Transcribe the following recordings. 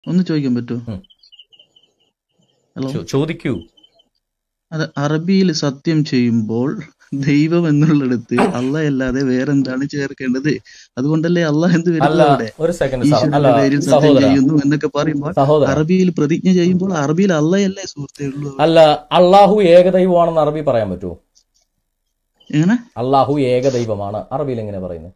ഒന്ന് ചോദിക്കാൻ പറ്റുമോ ഉം. ഹലോ ചോ- ചോദിക്കൂ അത് അറബിയിൽ സത്യം ചെയ്യുമ്പോൾ ദൈവം എന്നുള്ളിടത്ത് അള്ളാഹ് അല്ലാതെ വേറെന്താണ് ചേർക്കേണ്ടത് അതുകൊണ്ടല്ലേ അള്ളാഹ് എന്ത് അല്ല വരുന്നത് അവിടെ ഒരു സെക്കൻഡ് അല്ല ഈശ്വരന്റെ പേരിൽ സത്യം സഹോദര ചെയ്യുന്നു എന്നൊക്കെ പറയുമ്പോൾ സഹോദര അറബിയിൽ പ്രതിജ്ഞ ചെയ്യുമ്പോൾ അറബിയിൽ അള്ളയല്ലേ സുഹൃത്തേ ഉള്ളൂ അല്ല അള്ളാഹു ഏകദൈവമാണെന്ന് അറബി പറയാൻ പറ്റുമോ എങ്ങനെ അള്ളാഹു ഏകദൈവമാണ് അറബിയിൽ എങ്ങനെ പറയുന്നത്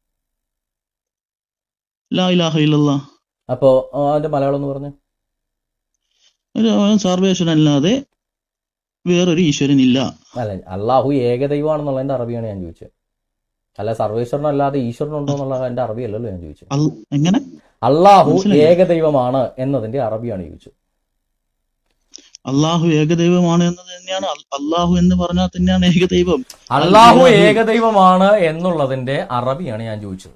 ലാ ഇലാഹ ഇല്ലല്ലാ അപ്പോ ആ, അതിന്റെ മലയാളം എന്ന് പറഞ്ഞു ഒരു സർവേശ്വരനല്ലാതെ വേറൊരു ഈശ്വരൻ ഇല്ല അല്ല അള്ളാഹു ഏകദൈവമാണെന്നുള്ളതിന്റെ അറബിയാണ് ഞാൻ ചോദിച്ചത് അല്ല സർവേശ്വരനല്ലാതെ ഈശ്വരനുണ്ടോ എന്നുള്ള എന്റെ അറബി അല്ലല്ലോ ഞാൻ ചോദിച്ചത് അൽ- എങ്ങനെ അള്ളാഹു മനസ്സിലായില്ല. ഏകദൈവമാണ് എന്നതിന്റെ അറബിയാണ് ചോദിച്ചത് അള്ളാഹു ഏകദൈവമാണ് എന്നത് തന്നെയാണ് അൽ- അള്ളാഹു എന്ന് പറഞ്ഞാൽ തന്നെയാണ് ഏകദൈവം അള്ളാഹു അല്ലാഹു- ഏകദൈവമാണ് എന്നുള്ളതിന്റെ അറബിയാണ് ഞാൻ ചോദിച്ചത്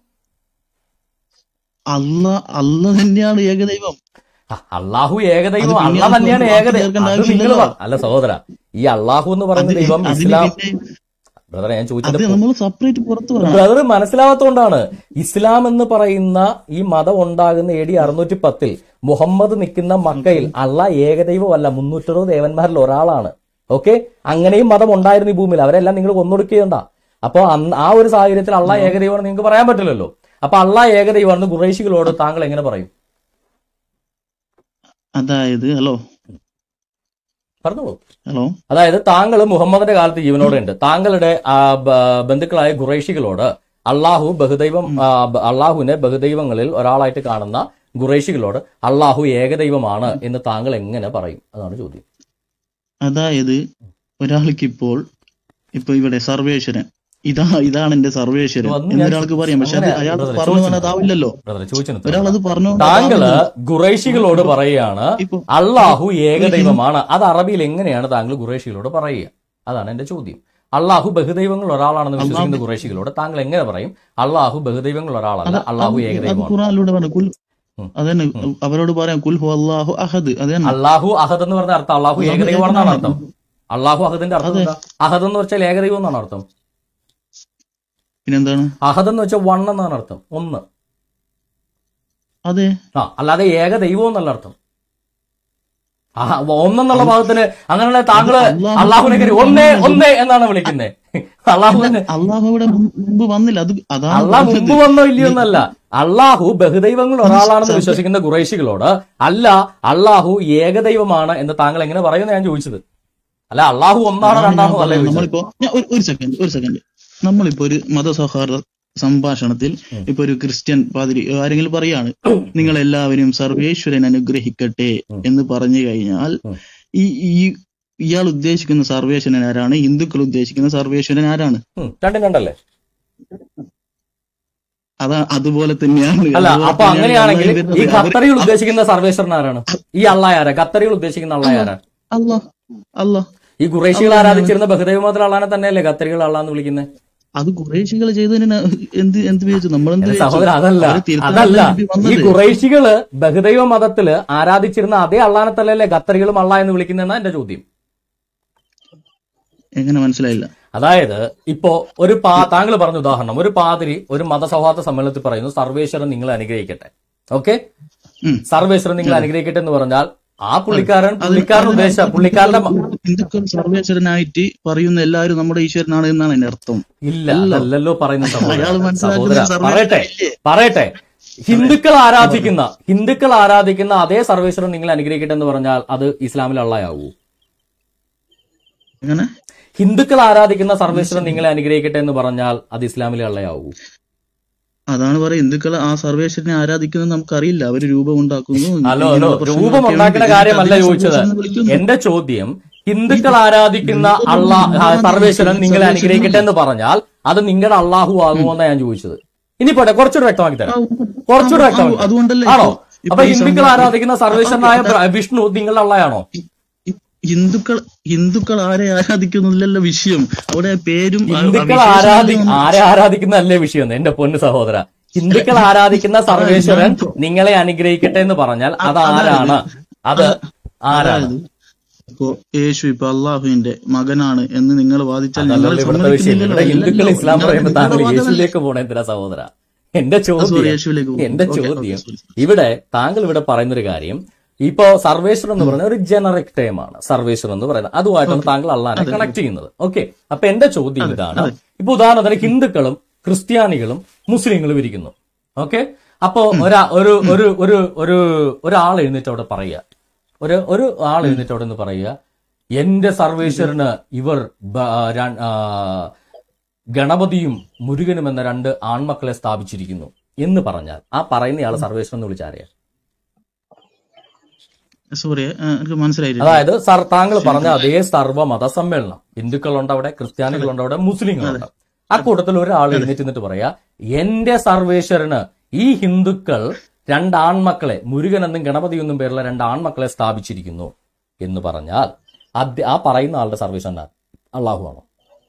അല്ല അല്ല തന്നെയാണ് ഏകദൈവം ആ, അള്ളാഹു ഏകദൈവം അത് പിന്നെ അള്ള തന്നെയാണ് നമുക്ക് ഏകദൈവം ചേർക്കേണ്ട അത് നിങ്ങൾ ആവശ്യമില്ലല്ലോ. അല്ല സഹോദര ഈ അള്ളാഹു എന്ന് പറയുന്ന അത് ദൈവം അതിന് ഇസ്ലാം പിന്നെ ബ്രദറെ ഞാൻ അത് ചോദിച്ചത് നമ്മൾ സെപ്പറേറ്റ് പുറത്തു പറയണം ബ്രദർ മനസ്സിലാവാത്തോണ്ടാണ് ഇസ്ലാം എന്ന് പറയുന്ന ഈ മതം ഉണ്ടാകുന്ന എ ഡി അറുന്നൂറ്റി പത്തിൽ മുഹമ്മദ് നിൽക്കുന്ന മക്കയിൽ അള്ള ഏകദൈവമല്ല മുന്നൂറ്ററുപത് ദേവന്മാരിൽ ഒരാളാണ് ഓക്കെ അങ്ങനെയും മതം ഉണ്ടായിരുന്നു ഈ ഭൂമിയിൽ അവരെല്ലാം നിങ്ങൾ കൊന്നൊടുക്കേണ്ട അപ്പൊ അന്ന് ആ ഒരു സാഹചര്യത്തിൽ അള്ള ഏകദൈവമാണെന്ന് നിങ്ങൾക്ക് പറയാൻ പറ്റില്ലല്ലോ അപ്പൊ അള്ള ഏകദൈവമാണെന്ന് കുറേശികളോട് താങ്കൾ എങ്ങനെ പറയും അതായത് ഹലോ പറഞ്ഞോളൂ ഹലോ അതായത് താങ്കൾ മുഹമ്മദിന്റെ കാലത്ത് ജീവനോടെ ഉണ്ട് താങ്കളുടെ ആ, ബ- ബന്ധുക്കളായ ഖുറൈഷികളോട് അള്ളാഹു ബഹുദൈവം ആ, ബ- അള്ളാഹുവിനെ ബഹുദൈവങ്ങളിൽ ഒരാളായിട്ട് കാണുന്ന ഖുറൈഷികളോട് അള്ളാഹു ഏകദൈവമാണ് എന്ന് താങ്കൾ എങ്ങനെ പറയും അതാണ് ചോദ്യം അതായത് ഒരാൾക്കിപ്പോൾ ഇപ്പൊ ഇവിടെ സർവേശ്വരൻ ഇതാ ഇതാണ് എന്റെ സർവേശ്വരൻ വന്ന് ഞാൻ എന്നൊരാൾക്ക് പറയാം പക്ഷെ അത് അങ്ങനെ അയാൾ brother, പറഞ്ഞു ചോദിച്ചു. അതാവില്ലല്ലോ ബ്രദറെ ചോദിച്ചു ഒരാൾ അത് പറഞ്ഞു താങ്കള് ഖുറൈഷികളോട് പറയുകയാണ് ഇപ്പൊ അള്ളാഹു ഏകദൈവമാണ് അത് അറബിയിൽ എങ്ങനെയാണ് താങ്കൾ ഖുറൈഷികളോട് പറയുക അതാണ് എന്റെ ചോദ്യം അള്ളാഹു ബഹുദൈവങ്ങൾ ഒരാളാണെന്ന് വിശ്വസിക്കുന്ന ഖുറൈഷികളോട് താങ്കൾ എങ്ങനെ പറയും അള്ളാഹു ബഹുദൈവങ്ങൾ ഒരാളല്ല അള്ളാഹു അത് ഏകദൈവമാണ് ഖുറാനിലൂടെ പറഞ്ഞു കുൽ ഉം. അതന്നെ അവരോട് പറയാം കുൽ ഹു അള്ളാഹു അഹദ് അതന്നെ അള്ളാഹു അഹദ് എന്ന് പറഞ്ഞ അർത്ഥം അള്ളാഹു അള്ളാഹു ഏകദൈവമാണെന്നാണ് ഏകനാണ്. അർത്ഥം അള്ളാഹു അഹദിന്റെ അർത്ഥം അതെ. എന്താ അഹദ് എന്ന് വെച്ചാൽ ഏകദൈവം എന്നാണ് അർത്ഥം പിന്നെന്താണ് അഹദ് എന്ന് വെച്ചാൽ വൺ എന്നാണ് അർത്ഥം ഒന്ന് അതെ ആ അല്ലാതെ ഏകദൈവം എന്നല്ല അർത്ഥം ആ, ഒന്നെന്നുള്ള ഭാഗത്തിന് അങ്ങനെയുള്ള താങ്കള് അള്ളാഹു അള്ളാഹുവിനെ കയറി ഒന്നേ ഒന്നേ എന്നാണ് വിളിക്കുന്നത് അള്ളാഹുവിന് അള്ളാഹു ഇവിടെ മുൻ- മുമ്പ് വന്നില്ല അത് അതാണ് അള്ളാഹ് പറഞ്ഞത്. മുമ്പ് വന്നോ ഇല്ലയോ എന്നല്ല അള്ളാഹു ബഹുദൈവങ്ങൾ ഒരാളാണെന്ന് വിശ്വസിക്കുന്ന ഖുറൈശികളോട് അല്ല അള്ളാഹു ഏകദൈവമാണ് എന്ന് താങ്കൾ എങ്ങനെ പറയുമെന്ന് ഞാൻ ചോദിച്ചത് അല്ല അള്ളാഹു ഒന്നാണോ അതാണ് ഞാൻ രണ്ടാണോ അല്ലേ പറഞ്ഞത്. ചോദിച്ചത് നമ്മളിപ്പോ ഞാൻ ഒരു- ഒരു സെക്കൻഡ് ഒരു സെക്കൻഡ് നമ്മളിപ്പോ ഒരു മതസൗഹാർദ്ദ സംഭാഷണത്തിൽ ഉം. ഇപ്പൊ ഒരു ക്രിസ്ത്യൻ പാതിരി ആരെങ്കിലും പറയാണ് നിങ്ങൾ എല്ലാവരും സർവേശ്വരൻ അനുഗ്രഹിക്കട്ടെ ഉം. എന്ന് പറഞ്ഞു കഴിഞ്ഞാൽ ഉം. ഈ ഈ ഇയാൾ ഉദ്ദേശിക്കുന്ന സർവേശ്വരൻ ആരാണ് ഹിന്ദുക്കൾ ഉദ്ദേശിക്കുന്ന സർവേശ്വരൻ ആരാണ് ഉം, രണ്ടും രണ്ടല്ലേ അതാ അതുപോലെ തന്നെയാണ് അല്ല അതുപോലെ അപ്പൊ തന്നെയാണ് അങ്ങനെയാണെങ്കിൽ അള്ളാഹ് ഈ വരുന്നത്. ഖത്തറികൾ ഉദ്ദേശിക്കുന്ന സർവേശ്വരൻ ആരാണ് ഈ അള്ളായാരാ ഖത്തറികൾ ഉദ്ദേശിക്കുന്ന അള്ളായാരാ അള്ളാഹ് അള്ളാഹ് ഈ ഖുറൈശികൾ ആരാധിച്ചിരുന്ന ബഹുദൈവ മതത്തിൽ അള്ളാനെ തന്നെയല്ലേ ഖത്തറികൾ അള്ളാന്ന് വിളിക്കുന്നത് അത് കുറേശികൾ ചെയ്തതിന് എന്ത് എന്ത് വിചാരിച്ചു നമ്മളെന്ത് വിചാരിച്ചു? സഹോദരൻ അതല്ല അവരെ തിരുത്താൻ അതല്ല വേണ്ടി ഈ വന്നത്. ഖുറൈശികള് ബഹുദൈവ മതത്തില് ആരാധിച്ചിരുന്ന അതേ അള്ളാനെ തന്നെയല്ലേ ഖത്തറികളും അള്ളാ എന്ന് വിളിക്കുന്നതെന്നാ എന്റെ ചോദ്യം എങ്ങനെ മനസ്സിലായില്ല അതായത് ഇപ്പോ ഒരു പാ താങ്കൾ പറഞ്ഞ ഉദാഹരണം ഒരു പാതിരി ഒരു മതസൗഹാർദ്ദ സമ്മേളനത്തിൽ പറയുന്നു സർവേശ്വരൻ നിങ്ങളെ അനുഗ്രഹിക്കട്ടെ ഓക്കെ ഉം. സർവേശ്വരൻ നിങ്ങളെ അനുഗ്രഹിക്കട്ടെ എന്ന് പറഞ്ഞാൽ ആ പുള്ളിക്കാരൻ അത് പുള്ളിക്കാരൻ ഉദ്ദേശ പുള്ളിക്കാരന്റെ മ- ഹിന്ദുക്കൾ സർവേശ്വരനായിട്ട് പറയുന്ന എല്ലാവരും നമ്മുടെ ഈശ്വരനാണ് എന്നാണ് എന്റെ അർത്ഥം ഇല്ല അതല്ലല്ലോ പറയുന്ന സഹോദര അയാൾ മനസ്സിലാക്കുന്നത് സഹോദര പറയട്ടെ സർവേശ്വരനില്ലേ? പറയട്ടെ ഹിന്ദുക്കൾ ആരാധിക്കുന്ന ഹിന്ദുക്കൾ ആരാധിക്കുന്ന അതേ സർവേശ്വരൻ നിങ്ങളെ അനുഗ്രഹിക്കട്ടെ എന്ന് പറഞ്ഞാൽ അത് ഇസ്ലാമിൽ അള്ളായാവൂ എങ്ങനെ ഹിന്ദുക്കൾ ആരാധിക്കുന്ന സർവേശ്വരൻ നിങ്ങളെ അനുഗ്രഹിക്കട്ടെ എന്ന് പറഞ്ഞാൽ അത് ഇസ്ലാമിലെ അള്ളയാവൂ അതാണ് പറയുന്നത് ഹിന്ദുക്കൾ ആ സർവേശ്വരനെ ആരാധിക്കുന്നത് നമുക്കറിയില്ല അവര് രൂപം ഉണ്ടാക്കുന്നു ഹലോ ഹലോ ഇങ്ങനെയുള്ള പ്രശ്നങ്ങളൊക്കെ രൂപം ഉണ്ട്. ഉണ്ടാക്കുന്ന കാര്യമല്ല അതിനെ ചോദിച്ചത് സർവേശ്വരൻ എന്ന് വിളിക്കുന്നു. എന്റെ ചോദ്യം ഹിന്ദുക്കൾ ആരാധിക്കുന്ന അള്ളാ ആ, സർവേശ്വരൻ നിങ്ങളെ അനുഗ്രഹിക്കട്ടെ എന്ന് പറഞ്ഞാൽ അത് നിങ്ങളുടെ അള്ളാഹു ആകുമോ എന്നാ ഞാൻ ചോദിച്ചത് ഇനി പോട്ടെ കുറച്ചുകൂടെ വ്യക്തമാക്കി തരാം കുറച്ചുകൂടെ ആ, വ്യക്തമാക്കി തരാം. അതുകൊണ്ടല്ലേ ആണോ ഇപ്പൊ- അപ്പൊ ഇപ്പൊ ഈ ഹിന്ദുക്കൾ സംഭവം- ആരാധിക്കുന്ന സർവേശ്വരനായ ബ്ര- വിഷ്ണു നിങ്ങളുടെ അള്ളയാണോ ഈ- ഹിന്ദുക്കൾ ഹിന്ദുക്കൾ ആരെ ആരാധിക്കുന്നില്ലല്ലോ വിഷയം അവിടെ പേരും ആ- ആ ഹിന്ദുക്കൾ വിശേഷങ്ങളും ആരാധി ഒന്നും- ആരെ ആരാധിക്കുന്നതല്ലേ വിഷയം എന്റെ പൊന്നു സഹോദര ഹിന്ദുക്കൾ ആരാധിക്കുന്ന സർവേശ്വരൻ നിങ്ങളെ അനുഗ്രഹിക്കട്ടെ എന്ന് പറഞ്ഞാൽ അത് ആരാണ് അത് ആരാണ് അതായത് ഇപ്പോ യേശു ഇപ്പൊ അള്ളാഹുവിന്റെ മകനാണ് എന്ന് നിങ്ങൾ വാദിച്ചാൽ അതല്ലല്ലോ നിങ്ങൾ ഇവിടുത്തെ വിഷയം ഇവിടെ സമ്മതിക്കുന്നില്ലല്ലോ. ഹിന്ദുക്കൾ ഇല്ലല്ലോ. ഇസ്ലാം നിങ്ങൾ പറയുമ്പോൾ താങ്കൾ നിങ്ങളുടെ വാദമല്ലേ? യേശുവിലേക്ക് പോണേ എന്തിനാ സഹോദര എന്റെ സോറി ചോദ്യം യേശുവിലേക്ക് പോകും എന്റെ ഓക്കെ ഓക്കെ ചോദ്യം സോറി ഇവിടെ താങ്കൾ ഇവിടെ പറയുന്ന ഒരു കാര്യം ഇപ്പോ സർവേശ്വർ എന്ന് പറയുന്ന ഒരു ജനറിക് ടൈം ആണ് സർവേശ്വർ എന്ന് പറയുന്നത് അതുമായിട്ടാണ് താങ്കൾ അള്ളാനെ കണക്ട് ചെയ്യുന്നത് ഓക്കെ അപ്പൊ എന്റെ ചോദ്യം ഇതാണ് ഇപ്പൊ ഉദാഹരണത്തിന് ഹിന്ദുക്കളും ക്രിസ്ത്യാനികളും മുസ്ലിങ്ങളും ഇരിക്കുന്നു ഓക്കെ അപ്പോ ഒരാ ഒരു ഒരു ഒരു ഒരു ഒരാൾ എഴുന്നേറ്റ് അവിടെ പറയുക ഒരു ഒരു ആൾ എഴുന്നേറ്റ് അവിടെ നിന്ന് പറയുക എന്റെ സർവേശ്വരന് ഇവർ ബ- ര- ആ, ഗണപതിയും മുരുകനും എന്ന രണ്ട് ആൺമക്കളെ സ്ഥാപിച്ചിരിക്കുന്നു എന്ന് പറഞ്ഞാൽ ആ പറയുന്നയാൾ സർവേശ്വരൻ എന്ന് വിളിച്ചാരെയാ സോറി എനിക്ക് മനസ്സിലായില്ല അതായത് സർ താങ്കൾ പറഞ്ഞ അതേ സർവ്വമത സമ്മേളനം ഹിന്ദുക്കളുണ്ട് അവിടെ ക്രിസ്ത്യാനികളുണ്ട് അവിടെ മുസ്ലിങ്ങളുണ്ട് ആ കൂട്ടത്തിൽ ഒരാൾ എഴുന്നേറ്റ് നിന്നിട്ട് പറയാ എന്റെ സർവേശ്വരന് ഈ ഹിന്ദുക്കൾ രണ്ട് ആൺമക്കളെ മുരുകൻ എന്നും ഗണപതി എന്നും പേരുള്ള രണ്ട് ആൺമക്കളെ സ്ഥാപിച്ചിരിക്കുന്നു എന്ന് പറഞ്ഞാൽ അദ്യ- ആ പറയുന്ന ആളുടെ സർവേശ്വരൻ ആര്? അള്ളാഹു ആണോ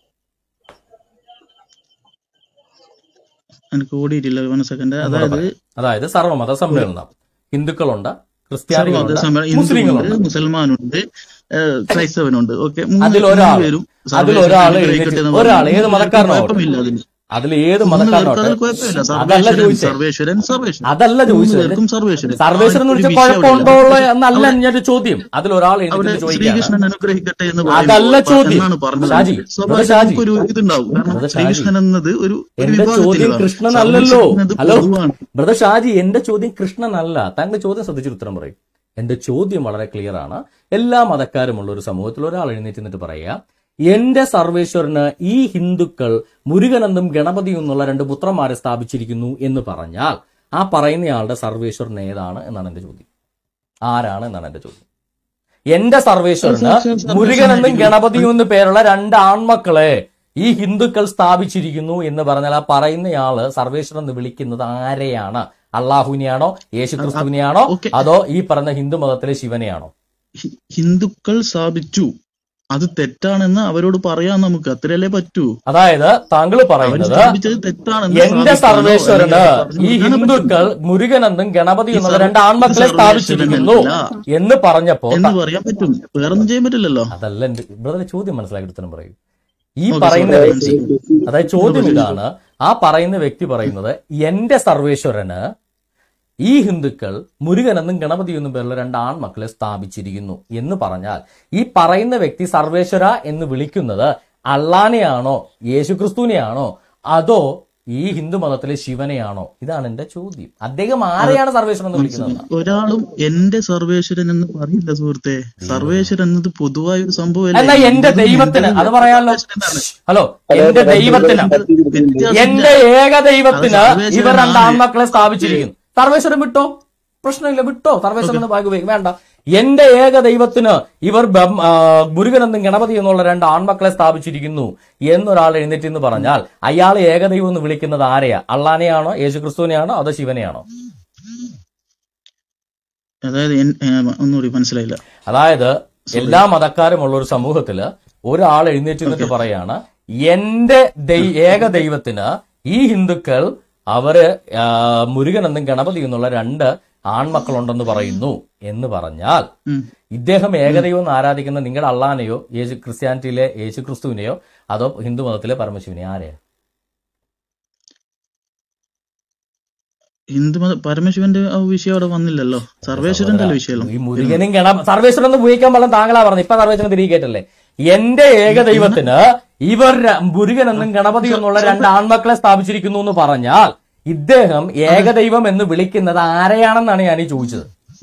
എനിക്ക് ഓടിയിട്ടില്ല വൺ സെക്കൻഡ് അതായത് അതായത് സർവ്വമത സമ്മേളനം ഹിന്ദുക്കളുണ്ട് സർവ്വമത ക്രിസ്ത്യാനികളുണ്ട് സമ്മേളനം ഹിന്ദുവുണ്ട് മുസ്ലിങ്ങളുണ്ട് മുസൽമാനുണ്ട് ഏഹ്, ക്രൈസ്തവനുണ്ട് ഓക്കെ അതിൽ ഒരാൾ പേരും അതിൽ സർവേശ്വരൻ ഒരാൾ അനുഗ്രഹിക്കട്ടെ എന്ന് ഒരാൾ പറഞ്ഞു. ഏത് മതക്കാരനോ കുഴപ്പമില്ല അതിൽ അതിൽ ഏത് മൂന്ന് പേർക്ക് അതിൽ മതക്കാരനോട്ടെ കുഴപ്പമില്ല അതല്ല സർവേശ്വരൻ ചോദിച്ചത് സർവേശ്വരൻ സർവേശ്വരൻ അതല്ല മൂന്ന് ചോദിച്ചത് പേർക്കും സർവേശ്വരൻ സർവേശ്വരൻ എന്ന് ആ ഒരു വിളിച്ച വിഷയം കുഴപ്പമുണ്ടോ അവിടെ ഇല്ല. എന്നല്ല എന്റെ ചോദ്യം അതിൽ ഒരാൾ അവിടെ എഴുന്നേറ്റ് ചോദിക്കുകയാണ് ശ്രീകൃഷ്ണൻ അനുഗ്രഹിക്കട്ടെ എന്ന് അതല്ല പറയുമ്പോൾ ചോദ്യം. എന്നാണ് പറഞ്ഞത് ഷാജി, സ്വാഭാവികമായും ബ്രദർ ഷാജി. നമുക്കൊരു ഇതുണ്ടാവും കാരണം ബ്രദർ ഷാജി. ശ്രീകൃഷ്ണൻ എന്നത് ഒരു ഒരു എന്റെ ചോദ്യം വിഭാഗത്തിലാണ്. കൃഷ്ണനല്ലല്ലോ സർവേശ്വരൻ എന്നത് ഹലോ പൊതുവാണ്. ബ്രദർ ഷാജി എന്റെ ചോദ്യം കൃഷ്ണനല്ല താങ്കളുടെ ചോദ്യം ശ്രദ്ധിച്ചിട്ട് ഉത്തരം പറയും എന്റെ ചോദ്യം വളരെ ക്ലിയർ ആണ് എല്ലാ മതക്കാരുമുള്ള ഒരു സമൂഹത്തിൽ ഒരാൾ എഴുന്നേറ്റ് നിന്നിട്ട് പറയുക എന്റെ സർവേശ്വരന് ഈ ഹിന്ദുക്കൾ മുരുകനെന്നും ഗണപതിയും എന്നുള്ള രണ്ട് പുത്രന്മാരെ സ്ഥാപിച്ചിരിക്കുന്നു എന്ന് പറഞ്ഞാൽ ആ പറയുന്നയാളുടെ സർവേശ്വരൻ ഏതാണ് എന്നാണ് എന്റെ ചോദ്യം ആരാണ് എന്നാണ് എന്റെ ചോദ്യം എന്റെ സർവേശ്വരന് മുരുകനെന്നും ഗണപതിയും എന്ന് പേരുള്ള രണ്ട് ആൺമക്കളെ ഈ ഹിന്ദുക്കൾ സ്ഥാപിച്ചിരിക്കുന്നു എന്ന് പറഞ്ഞാൽ ആ പറയുന്നയാള് സർവേശ്വരൻ എന്ന് വിളിക്കുന്നത് ആരെയാണ് അള്ളാഹുവിനെയാണോ യേശുക്രിസ്തുവിനെയാണോ ഓക്കെ. അതോ ഈ പറഞ്ഞ ഹിന്ദു മതത്തിലെ ശിവനെയാണോ ഹി- ഹിന്ദുക്കൾ സ്ഥാപിച്ചു അത് തെറ്റാണെന്ന് അവരോട് പറയാൻ നമുക്ക് അത്രയല്ലേ പറ്റൂ അതായത് താങ്കൾ അവർ പറയുന്നത് സ്ഥാപിച്ചത് തെറ്റാണെന്ന് എന്റെ സ്ഥാപിക്കാനോ സർവേശ്വരന് അല്ലെങ്കിൽ ഈ പറഞ്ഞു കൊടുക്കാനോ ഹിന്ദുക്കൾ മുരുകനെന്നും ഗണപതി ഈ എന്നുള്ള സർവ- രണ്ട് ആൺമക്കളെ ഈ സ്ഥാപിച്ചിരിക്കുന്നു സർവേശ്വരനല്ല. എന്ന് പറഞ്ഞപ്പോ എന്ന് പറയാൻ പറ്റും വേറൊന്നും ചെയ്യാൻ പറ്റില്ലല്ലോ അതല്ല എന്റെ ബ്രദറെ ചോദ്യം മനസ്സിലാക്കി ഉത്തരം പറയൂ ഈ ഓക്കെ, പറയുന്ന sorry, വ്യക്തി മനസ്സിലായി. അതായത് ചോദ്യം ഇതാണ് ആ പറയുന്ന വ്യക്തി പറയുന്നത് എന്റെ സർവേശ്വരന് ഈ ഹിന്ദുക്കൾ മുരുകനെന്നും ഗണപതി എന്നും പേരുള്ള രണ്ട് ആൺമക്കളെ സ്ഥാപിച്ചിരിക്കുന്നു എന്ന് പറഞ്ഞാൽ ഈ പറയുന്ന വ്യക്തി സർവേശ്വര എന്ന് വിളിക്കുന്നത് അള്ളാനെയാണോ യേശുക്രിസ്തുവിനെയാണോ അതോ ഈ ഹിന്ദു മതത്തിലെ ശിവനെയാണോ ഇതാണ് എന്റെ ചോദ്യം അദ്ദേഹം ആരെയാണ് സർവേശ്വരൻ എന്ന് വിളിക്കുന്നത് ഒരാളും എന്റെ സർവേശ്വരൻ എന്ന് പറയില്ല സുഹൃത്തെ സർവേശ്വരൻ എന്നത് പൊതുവായ ഒരു സംഭവമല്ലേ എന്നാ എന്റെ ദൈവത്തിന് അത് പറയാമല്ലോ ഹലോ എന്റെ ദൈവത്തിന് എന്റെ ഏക ദൈവത്തിന് ഇവർ രണ്ട് ആൺമക്കളെ സ്ഥാപിച്ചിരിക്കുന്നു സർവേശ്വരൻ വിട്ടോ പ്രശ്നമില്ല വിട്ടോ സർവേശ്വരൻ എന്ന് ഭാഗ്യ ഉപയോഗിക്കും വേണ്ട എന്റെ ഏക ദൈവത്തിന് ഇവർ ബം- ആ, മുരുകൻ എന്നും ഗണപതി എന്നുള്ള രണ്ട് ആൺമക്കളെ സ്ഥാപിച്ചിരിക്കുന്നു എന്നൊരാൾ എഴുന്നേറ്റ് എന്ന് പറഞ്ഞാൽ അയാൾ ഏകദൈവം എന്ന് വിളിക്കുന്നത് ആരെയാ അള്ളാനെയാണോ യേശുക്രിസ്തുവിനെയാണോ അതോ ശിവനെയാണോ അതായത് എൻ- ഏ, ഒന്നുകൂടി മനസ്സിലായില്ല അതായത് എല്ലാ മതക്കാരുമുള്ള ഒരു സമൂഹത്തില് ഒരാൾ എഴുന്നേറ്റ് നിന്നിട്ട് പറയാണ് എന്റെ ദൈ- ഏക ദൈവത്തിന് ഈ ഹിന്ദുക്കൾ അവര് ആ, മുരുകൻ എന്നും ഗണപതി എന്നുള്ള രണ്ട് ആൺമക്കളുണ്ടെന്ന് പറയുന്നു എന്ന് പറഞ്ഞാൽ ഉം. ഇദ്ദേഹം ഏകദൈവം എന്ന് ആരാധിക്കുന്ന നിങ്ങളുടെ അള്ളാനെയോ യേശു ക്രിസ്ത്യാനിറ്റിയിലെ യേശു ക്രിസ്തുവിനെയോ അതോ ഹിന്ദു മതത്തിലെ പരമശിവനെയോ ആരെയാ ഹിന്ദുമത പരമശിവന്റെ ആ വിഷയം അവിടെ വന്നില്ലല്ലോ സർവേശ്വരന്റെ അല്ലേ വിഷയം ഈ മുരുകനും ഗണ സർവേശ്വരൻ എന്ന് ഉപയോഗിക്കാൻ പാടില്ല താങ്കളാ പറഞ്ഞു ഇപ്പൊ സർവേശ്വരൻ തിരികെ കേട്ടല്ലേ എന്റെ ഏക ദൈവത്തിന് ഇവർ ര- മുരുകൻ എന്നും ഗണപതി എന്നുള്ള രണ്ട് ആൺമക്കളെ സ്ഥാപിച്ചിരിക്കുന്നു എന്ന് പറഞ്ഞാൽ ഇദ്ദേഹം ഏകദൈവം എന്ന് വിളിക്കുന്നത് ആരെയാണെന്നാണ് ഞാൻ ഈ ചോദിച്ചത്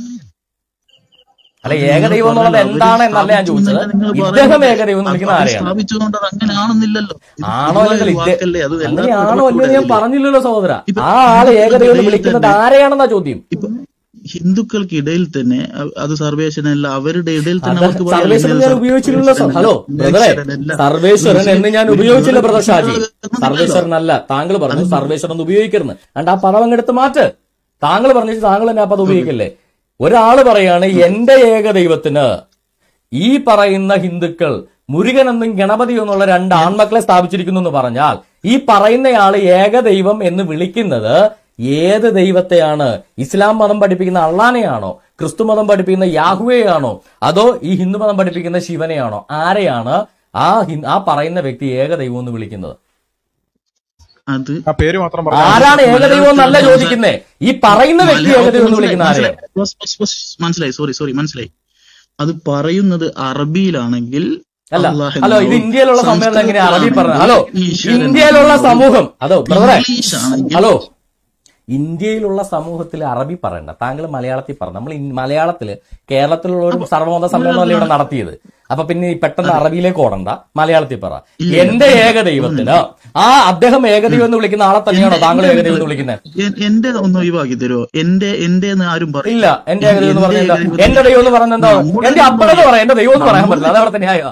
അല്ല ഏകദൈവം എന്നുള്ളത് എന്താണ് എന്നല്ല ഞാൻ ചോദിച്ചത് ഇദ്ദേഹം ഏകദൈവം എന്ന് വിളിക്കുന്നത് ആരെയാണ് സ്ഥാപിച്ചതുകൊണ്ട് അത് അങ്ങനെ ആണെന്നില്ലല്ലോ ഇത് ആണോ പൊതുവായ അല്ലെങ്കിൽ ഒരു ഇദ്ദേ- വാക്കല്ലേ അത് അങ്ങനെ എല്ലാവർക്കും ആണോ അല്ലയോ ഞാൻ ഇടപെടൂലേ? പറഞ്ഞില്ലല്ലോ സഹോദര ഇപ്പൊ ആ ആള് ഏകദൈവം എന്ന് ഇടയിൽ വിളിക്കുന്നത് തന്നെ- ആരെയാണെന്നാ ചോദ്യം ഇപ്പൊ ഹിന്ദുക്കൾക്കിടയിൽ തന്നെ അ- അത് സർവേശ്വരനല്ല അവരുടെ ഇടയിൽ തന്നെ അത് അവർക്ക് പറയാം, സർവേശ്വരൻ ഇന്നത് ഞാൻ ഉപയോഗിച്ചില്ലല്ലോ സർ. ഹലോ ബ്രദറെ സർവേശ്വരനല്ല. സർവേശ്വരൻ എന്ന് ഞാൻ ഉപയോഗിച്ചില്ല ബ്രദർ ഷാജി ഒരിക്കലും സർവേശ്വരനല്ല താങ്കൾ പറഞ്ഞു സർവേശ്വരൻ എന്ന് ഉപയോഗിക്കരുത് അണ്ട് ആ പദം അങ്ങെടുത്ത് മാറ്റ് താങ്കൾ പറഞ്ഞിട്ട് താങ്കൾ തന്നെ ആ പദം ഉപയോഗിക്കല്ലേ ഒരാള് പറയാണ് എന്റെ ഏക ദൈവത്തിന് ഈ പറയുന്ന ഹിന്ദുക്കൾ മുരുകൻ എന്നും ഗണപതി എന്നുള്ള രണ്ട് ആൺമക്കളെ സ്ഥാപിച്ചിരിക്കുന്നു എന്ന് പറഞ്ഞാൽ ഈ പറയുന്നയാള് ഏകദൈവം എന്ന് വിളിക്കുന്നത് ഏത് ദൈവത്തെയാണ് ഇസ്ലാം മതം പഠിപ്പിക്കുന്ന അള്ളാനെയാണോ ക്രിസ്തു മതം പഠിപ്പിക്കുന്ന യാഹുവെയാണോ അതോ ഈ ഹിന്ദു മതം പഠിപ്പിക്കുന്ന ശിവനെയാണോ ആരെയാണ് ആ ഹി- ആ പറയുന്ന വ്യക്തി ഏകദൈവം എന്ന് വിളിക്കുന്നത് അത് ആ പേര് മാത്രം പറഞ്ഞാൽ ആരാണ് ഏകദൈവം എന്നല്ല ചോദിക്കുന്നേ ഈ പറയുന്ന വ്യക്തി ഏകദൈവം എന്ന് വിളിക്കുന്ന ആരെയാണ് ബസ്, ബസ്, ബസ്. മനസ്സിലായി സോറി സോറി മനസ്സിലായി അത് പറയുന്നത് അറബിയിലാണെങ്കിൽ അല്ല അള്ളാഹ് ഹലോ ഇത് എന്നാവും. ഇന്ത്യയിലുള്ള സമ്മേളനം എങ്ങനെയാ അറബി പറഞ്ഞത് ഹലോ ഈശ്വരൻ ഇന്ത്യയിലുള്ള സമൂഹം അതോ ബ്രദറെ ഇംഗ്ലീഷ് ആണെങ്കിൽ ഹലോ ഇന്ത്യയിലുള്ള സമൂഹത്തിൽ അറബി പറയണ്ട താങ്കൾ മലയാളത്തിൽ പറഞ്ഞു നമ്മൾ ഇൻ- മലയാളത്തില് കേരളത്തിലുള്ള ഒരു സർവമത സമ്മേളനമല്ലേ ഇവിടെ നടത്തിയത് അപ്പൊ പിന്നെ ഈ പെട്ടെന്ന് അറബിയിലേക്ക് ഓടണ്ട മലയാളത്തിൽ പറ എന്റെ ഏകദൈവത്തിന് ആ അദ്ദേഹം ഏകദൈവം എന്ന് വിളിക്കുന്ന ആളെ തന്നെയാണോ താങ്കൾ ഏകദൈവം എന്ന് വിളിക്കുന്നത് എ- എന്റെ ഒന്ന് ഒഴിവാക്കി തരുമോ എന്റെ എന്റെ എന്ന് ആരും പറയില്ല ഇല്ല എന്റെ ഏകദൈവം എന്ന് പറഞ്ഞ എന്താ എന്റെ എന്റെ ദൈവം എന്ന് പറഞ്ഞ എന്താ എന്റെ അപ്പനെന്ന് പറയാം എന്റെ ദൈവം എന്ന് പറയാൻ പറ്റില്ല അതവിടെ തന്നെയായോ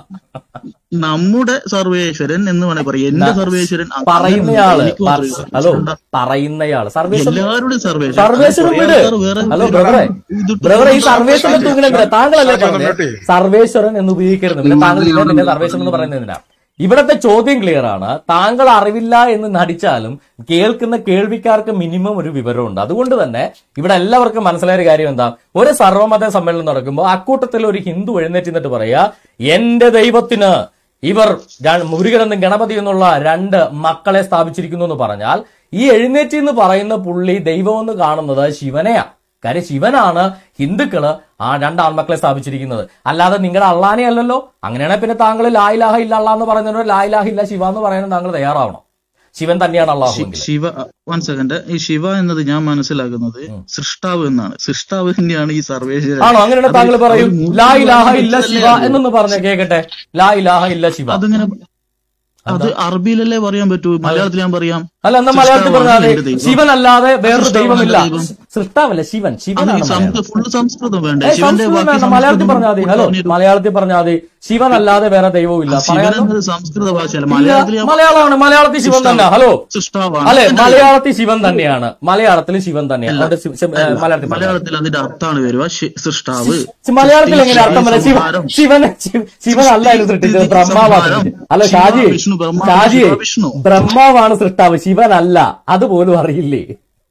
നമ്മുടെ സർവേശ്വരൻ എന്ന് വേണേ പറയാം എന്റെ സർവേശ്വരൻ അങ്ങനെ പറയുന്നയാള് എനിക്ക് മാത്രമേ പ- ഹലോ പറയുന്നയാള് സർവേശ്വരൻ എല്ലാവരുടെയും സർവേശ്വരൻ സർവേശ്വരൻ വിട് വേറെ ഹലോ ബ്രദറെ ബ്രദറെ ഈ സർവേശ്വരൻ തൂങ്ങിനെന്തിനാ താങ്കളല്ലേ ഷാജി ഒന്ന് പറഞ്ഞത് മ്യൂട്ട് സർവേശ്വരൻ എന്ന് ഉപയോഗിക്കരുത് പിന്നെ താങ്കൾ പിന്നെ നിന്നെ സർവേശ്വരൻ എന്ന് പറയുന്നത് എന്തിനാ ഇവിടത്തെ ചോദ്യം ക്ലിയർ ആണ് താങ്കൾ അറിവില്ല എന്ന് നടിച്ചാലും കേൾക്കുന്ന കേൾവിക്കാർക്ക് മിനിമം ഒരു വിവരമുണ്ട് അതുകൊണ്ട് തന്നെ ഇവിടെ എല്ലാവർക്കും മനസ്സിലായ ഒരു കാര്യം എന്താ ഒരു സർവമത സമ്മേളനം നടക്കുമ്പോൾ അക്കൂട്ടത്തിൽ ഒരു ഹിന്ദു എഴുന്നേറ്റ് നിന്നിട്ട് പറയാ എന്റെ ദൈവത്തിന് ഇവർ ര- മുരുകനെന്നും ഗണപതി എന്നുള്ള രണ്ട് മക്കളെ സ്ഥാപിച്ചിരിക്കുന്നു എന്ന് പറഞ്ഞാൽ ഈ എഴുന്നേറ്റ് എന്ന് പറയുന്ന പുള്ളി ദൈവമെന്ന് കാണുന്നത് ശിവനെയാ കാര്യം ശിവനാണ് ഹിന്ദുക്കള് ആ രണ്ട് ആൺമക്കളെ സ്ഥാപിച്ചിരിക്കുന്നത് അല്ലാതെ നിങ്ങളുടെ അള്ളാനെ അല്ലല്ലോ അങ്ങനെയാണെങ്കിൽ പിന്നെ താങ്കൾ ലായിലാഹ ഇല്ല അള്ളാ എന്ന് പറയുന്നതിനോട് ലായിലാഹ ഇല്ല ശിവ എന്ന് പറയാനും താങ്കൾ തയ്യാറാവണം ശിവൻ തന്നെയാണ് അള്ളാഹു എങ്കിൽ ശിവ വൺ സെക്കൻഡ് ഈ ശിവ എന്നത് ഞാൻ മനസ്സിലാക്കുന്നത് സൃഷ്ടാവ് എന്നാണ് സൃഷ്ടാവ് തന്നെയാണ് ഈ സർവേശ്വരൻ ആണോ അങ്ങനെയാണെങ്കിൽ താങ്കൾ അത് പറയും ഒരു മൂന്ന് ലാ ഇലാഹ മൂന്ന് ഇല്ല ശിവ മൂന്ന് എന്നൊന്ന് പറഞ്ഞ കേക്കട്ടെ ലാ ഇലാഹ ഇല്ല ശിവ അതിങ്ങനെ അത് അറബിയിലല്ലേ പറയാൻ പറ്റൂ മലയാളത്തിൽ ഞാൻ പറയാം അല്ല എന്നാ മലയാളത്തിൽ സൃഷ്ടാവാണ് പറഞ്ഞാൽ എന്റെ ദൈവം. ശിവനല്ലാതെ വേറൊരു സൃഷ്ടാവാണ് ദൈവമില്ല എന്റെ ദൈവം. സൃഷ്ടാവല്ല ശിവൻ അത് ശിവനാണ് ഈ മലയാളം. സംസ്കൃതം ഫുള്ള് സംസ്കൃതം വേണ്ടേ ഏയ് ശിവന്റെ സംസ്കൃതം ബാക്കി വേണ്ട മലയാളത്തിൽ സംസ്കൃതം പറഞ്ഞാൽ മതി ഹലോ പറഞ്ഞിട്ട് മലയാളത്തിൽ പറഞ്ഞാൽ മതി ശിവനല്ലാതെ വേറെ ദൈവമില്ല ശിവൻ പറയാനോ എന്നത് സംസ്കൃത ഭാഷയല്ല ഇല്ല, മലയാളത്തിൽ ഞാൻ മലയാളമാണ് മലയാളത്തിൽ ശിവൻ തന്നെ ഹലോ സൃഷ്ടാവാണ് അല്ലെ എന്റെ മലയാളത്തിൽ ശിവൻ തന്നെയാണ് മലയാളത്തിൽ ശിവൻ തന്നെയാണ് അതുകൊണ്ട് ശി- ശി- ഏ, മലയാളത്തിൽ പറഞ്ഞാൽ മലയാളത്തിൽ അതിന്റെ അർത്ഥാണ് വരിക ശി- സൃഷ്ടാവ് ശി- മലയാളത്തിൽ എങ്ങനെ അർത്ഥം പറയാം ശിവ സംഹാരം. ശിവൻ ശിവ- ശിവൻ അല്ലായിരുന്നു സൃഷ്ടിച്ചത് ബ്രഹ്മാവാണ് സൃഷ്ടിച്ചത്. അല്ല ശിവ, ഷാജി വിഷ്ണു, ബ്രഹ്മാവ്, ഷാജി ശിവ, വിഷ്ണു. ബ്രഹ്മാവാണ് സൃഷ്ടാവ് ശിവനല്ല അതുപോലും അറിയില്ലേ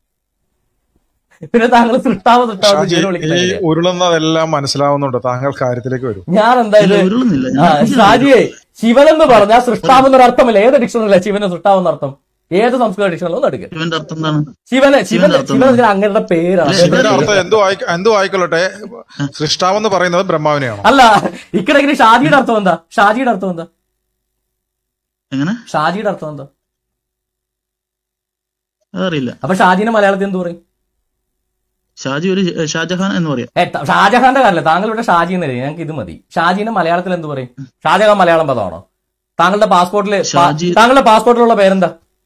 പിന്നെ താങ്കൾ സൃഷ്ടാവ് സൃഷ്ടാവ് ഷാജി എന്ന് ഈ വിളിക്കുന്നത് ഉരുളുന്നതെല്ലാം മനസ്സിലാവുന്നുണ്ട് താങ്കൾ കാര്യത്തിലേക്ക് വരും ഞാൻ എന്തായാലും ഇല്ല, ഉരുളുന്നില്ല. ആ, ഞാൻ ഷാജിയെ ശിവൻ എന്ന് പറഞ്ഞാൽ സൃഷ്ടാവ് എന്നൊരു അർത്ഥമില്ല ഏത് ഡിക്ഷണറിയില്ല ശിവന് സൃഷ്ടാവ് എന്ന അർത്ഥം ഏത് സംസ്കൃത ഡിക്ഷണറിലും ഒന്ന് എടുക്കുക ശിവന്റെ അർത്ഥം എന്താണ് ശിവന് ശിവൻ ശിവന്റെ അർത്ഥം ശിവൻ എന്ന് അങ്ങയുടെ പേരാണ് ശിവന്റെ അർത്ഥം എന്തോ ആയി എന്തോ ആയിക്കൊള്ളട്ടെ സൃഷ്ടാവെന്ന് പറയുന്നത് ബ്രഹ്മാവിനെയാണോ അല്ല ഇക്കടെങ്കിലും ഷാജിയുടെ അർത്ഥം എന്താ ഷാജിയുടെ അർത്ഥം എന്താ എങ്ങനെ ഷാജിയുടെ അർത്ഥം എന്താ അതറിയില്ല അപ്പൊ ഷാജിനെ മലയാളത്തിൽ എന്ത് പറയും ഷാജി ഒരു ഷ- ഷാജഹാൻ എന്ന് പറയാം ഏ, ത- ഷാജഹാന്റെ കാര്യമില്ല താങ്കൾ ഇവിടെ ഷാജി എന്ന് എഴുതി ഞങ്ങൾക്ക് ഇത് മതി ഷാജിനെ മലയാളത്തിൽ എന്ത് പറയും ഷാജഹാൻ മലയാളം പദമാണോ താങ്കളുടെ പാസ്പോർട്ടില് പാ- ഷാജി- താങ്കളുടെ പാസ്പോർട്ടിലുള്ള പേരെന്താ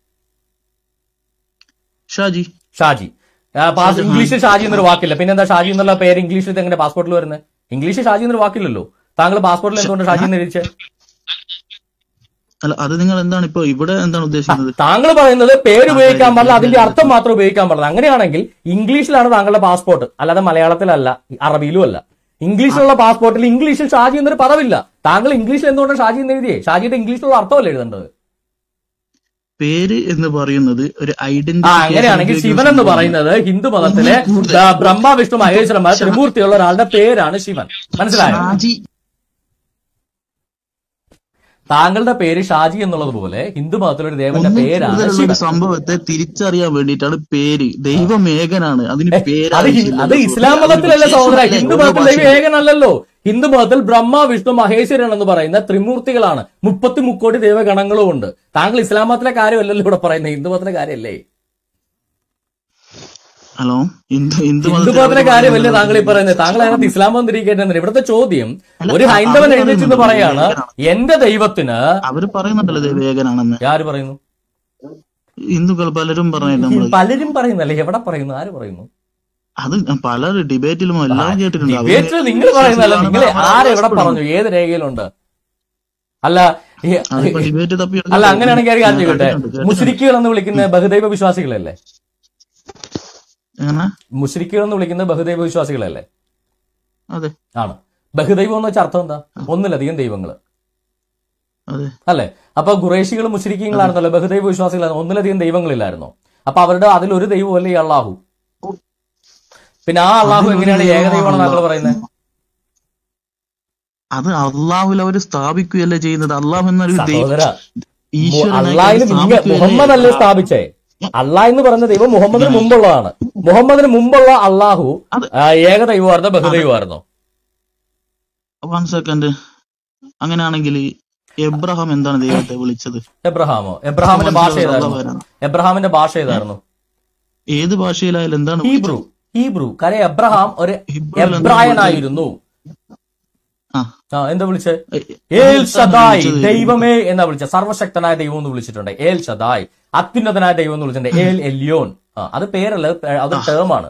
ഷാജി ഷാജി ആ, പാസ് ഇംഗ്ലീഷിൽ ഷാജി എന്നൊരു വാക്കില്ല പിന്നെന്താ ഷാജി എന്നുള്ള പേര് ഇംഗ്ലീഷിൽ എങ്ങനെ പാസ്പോർട്ടിൽ വരുന്നത് ഇംഗ്ലീഷിൽ ഷാജി എന്നൊരു വാക്കില്ലല്ലോ താങ്കൾ പാസ്പോർട്ടിൽ എന്തുകൊണ്ട് ഷാജി എന്ന് എഴുതിച്ചേ അല്ല അത് നിങ്ങൾ എന്താണ് ഇപ്പൊ ഇവിടെ എന്താണ് ഉദ്ദേശിക്കുന്നത് താങ്കൾ പറയുന്നത് പേര് ഉപയോഗിക്കാൻ പാടില്ല അതിന്റെ അർത്ഥം മാത്രം ഉപയോഗിക്കാൻ പാടില്ല അങ്ങനെയാണെങ്കിൽ ഇംഗ്ലീഷിലാണ് താങ്കളുടെ പാസ്പോർട്ട് അല്ലാതെ മലയാളത്തിലല്ല അറബിയിലും അല്ല ഇംഗ്ലീഷിലുള്ള പാസ്പോർട്ടിൽ ഇംഗ്ലീഷിൽ ഷാജി എന്നൊരു പദമില്ല താങ്കൾ ഇംഗ്ലീഷിൽ എന്തുകൊണ്ടാണ് ഷാജി എന്ന് എഴുതിയേ ഷാജിയുടെ ഇംഗ്ലീഷിലുള്ള അർത്ഥമല്ല എഴുതേണ്ടത് പേര് എന്ന് പറയുന്നത് ഒരു ആ ഐഡന്റിറ്റി അങ്ങനെയാണെങ്കിൽ ശിവൻ എന്ന് പറയുന്നത് ഹിന്ദു മതത്തിലെ ആ, ബ്രഹ്മ വിഷ്ണു മഹേശ്വരന്മാർ ത്രിമൂർത്തിയുള്ള ഒരാളുടെ പേരാണ് ശിവൻ മനസ്സിലായോ ഷാജി താങ്കളുടെ പേര് ഷാജി എന്നുള്ളത് പോലെ ഹിന്ദു മതത്തിലെ ഒരു ദേവന്റെ ഒന്നിൽ പേരാണ് കൂടുതലുള്ള ശിവൻ ഒരു സംഭവത്തെ തിരിച്ചറിയാൻ വേണ്ടിയിട്ടാണ് പേര് ദൈവം ഏകനാണ് അതിന് പേര് അത് ഹി- അത് ഇസ്ലാം മതത്തിലല്ല സഹോദര ഹിന്ദു മതത്തിൽ ദൈവം ഏകനല്ലല്ലോ ഹിന്ദു മതത്തിൽ ബ്രഹ്മ വിഷ്ണു മഹേശ്വരൻ എന്ന് പറയുന്ന ത്രിമൂർത്തികളാണ് മുപ്പത്തി മുക്കോടി ദേവഗണങ്ങളും ഉണ്ട് താങ്കൾ ഇസ്ലാം മതത്തിലെ കാര്യമല്ലല്ലോ ഇവിടെ പറയുന്നത് ഹിന്ദു മതത്തിലെ കാര്യമല്ലേ ഹലോ ഹിന്ദു ഹിന്ദു ഹിന്ദു മതത്തിലെ കാര്യമല്ലേ താങ്കൾ ഈ പറയുന്നത് താങ്കൾ അതിനകത്ത് ഇസ്ലാം മതം തിരിക്കേണ്ടത് ഇവിടുത്തെ ചോദ്യം ഒരു ഹൈന്ദവൻ എഴുന്നേറ്റെന്ന് പറയാണ് എന്റെ ദൈവത്തിന് അവര് പറയുന്നുണ്ടല്ലോ ദൈവം ഏകനാണെന്ന് ആര് പറയുന്നു ഹിന്ദുക്കൾ പലരും പറഞ്ഞിട്ട് നമ്മള് പലരും പറയുന്നല്ലേ എവിടെ പറയുന്നു ആര് പറയുന്നു അത് പല ഡിബേറ്റിലും എല്ലാം കേട്ടിട്ടുണ്ട് അവര് ഡിബേറ്റ് നിങ്ങൾ പറയുന്നല്ല നിങ്ങൾ ആരെവിടെ പറഞ്ഞു ഏത് രേഖയിലുണ്ട് അല്ല ഈ- അതിപ്പോ ഡിബേറ്റ് തപ്പി എടുക്കാൻ അല്ല അങ്ങനെയാണെങ്കിൽ ഒരു കാര്യം ചോദിക്കട്ടെ കേട്ടിട്ടുണ്ട്, കേട്ടിട്ടുണ്ട്. മുസ്ലിക്കുകൾ എന്ന് വിളിക്കുന്ന ബഹുദൈവ വിശ്വാസികളല്ലേ എങ്ങനെ മുസ്ലിക്കുകൾ എന്ന് വിളിക്കുന്ന ബഹുദൈവ വിശ്വാസികളല്ലേ അതെ ആണ് ബഹുദൈവം എന്ന് വെച്ചാൽ അർത്ഥം എന്താ ഒന്നിലധികം ദൈവങ്ങൾ അതെ അല്ലെ അപ്പൊ ഖുറേഷികൾ മുസ്ലിക്കീങ്ങളായിരുന്നല്ലോ ബഹുദൈവ വിശ്വാസികളായിരുന്നു ഒന്നിലധികം ദൈവങ്ങളില്ലായിരുന്നു അപ്പൊ അവരുടെ അതിൽ ഒരു ദൈവമല്ലേ ഈ അള്ളാഹു പിന്നെ ആ അള്ളാഹു എങ്ങനെയാണ് ഏകദൈവമാണ് താങ്കൾ പറയുന്നത് അത് അള്ളാഹുൽ അവര് സ്ഥാപിക്കുകയല്ലേ ചെയ്യുന്നത് അള്ളാഹു എന്നൊരു ദൈവം സഹോദര ഈശ്വരനായി അള്ളാഹിന് മുമ്പ് സ്ഥാപിക്കുകയല്ലേ? മുഹമ്മദ് അല്ലേ സ്ഥാപിച്ചേ അള്ളാഹ് എന്ന് പറയുന്ന ദൈവം മുഹമ്മദിന് മുമ്പുള്ളതാണ് മുഹമ്മദിന് മുമ്പുള്ള അള്ളാഹു അത് ആ, ഏകദൈവമായിരുന്നോ ബഹുദൈവമായിരുന്നോ വൺ സെക്കൻഡ് അങ്ങനെയാണെങ്കിൽ എബ്രഹാം എന്താണ് ദൈവത്തെ വിളിച്ചത് എബ്രഹാമോ എബ്രഹാമിന്റെ ഭാഷ ഏതായിരുന്നു വരാം. എബ്രഹാമിന്റെ ഭാഷ ഏതായിരുന്നു ഏത് ഭാഷയിലായാലും എന്താണ് ഹീബ്രു ഹീബ്രു കാര്യം എബ്രഹാം ഒരു ഹിബ്രുവിൽ എന്താണ് എബ്രായനായിരുന്നു ആ ആ എന്താ വിളിച്ചേ ഏ, ഏൽ എന്താണ് ഷദായ് വിളിച്ചത്? ദൈവമേ എന്നാ വിളിച്ച സർവശക്തനായ ദൈവം എന്ന് വിളിച്ചിട്ടുണ്ട് ഏൽ ഷദായ് അത്യുന്നതനായ ദൈവം എന്ന് വിളിച്ചിട്ടുണ്ട് ഏൽ എല്യോൻ ആ അത് പേരല്ല അത് അതൊരു ടേമാണ്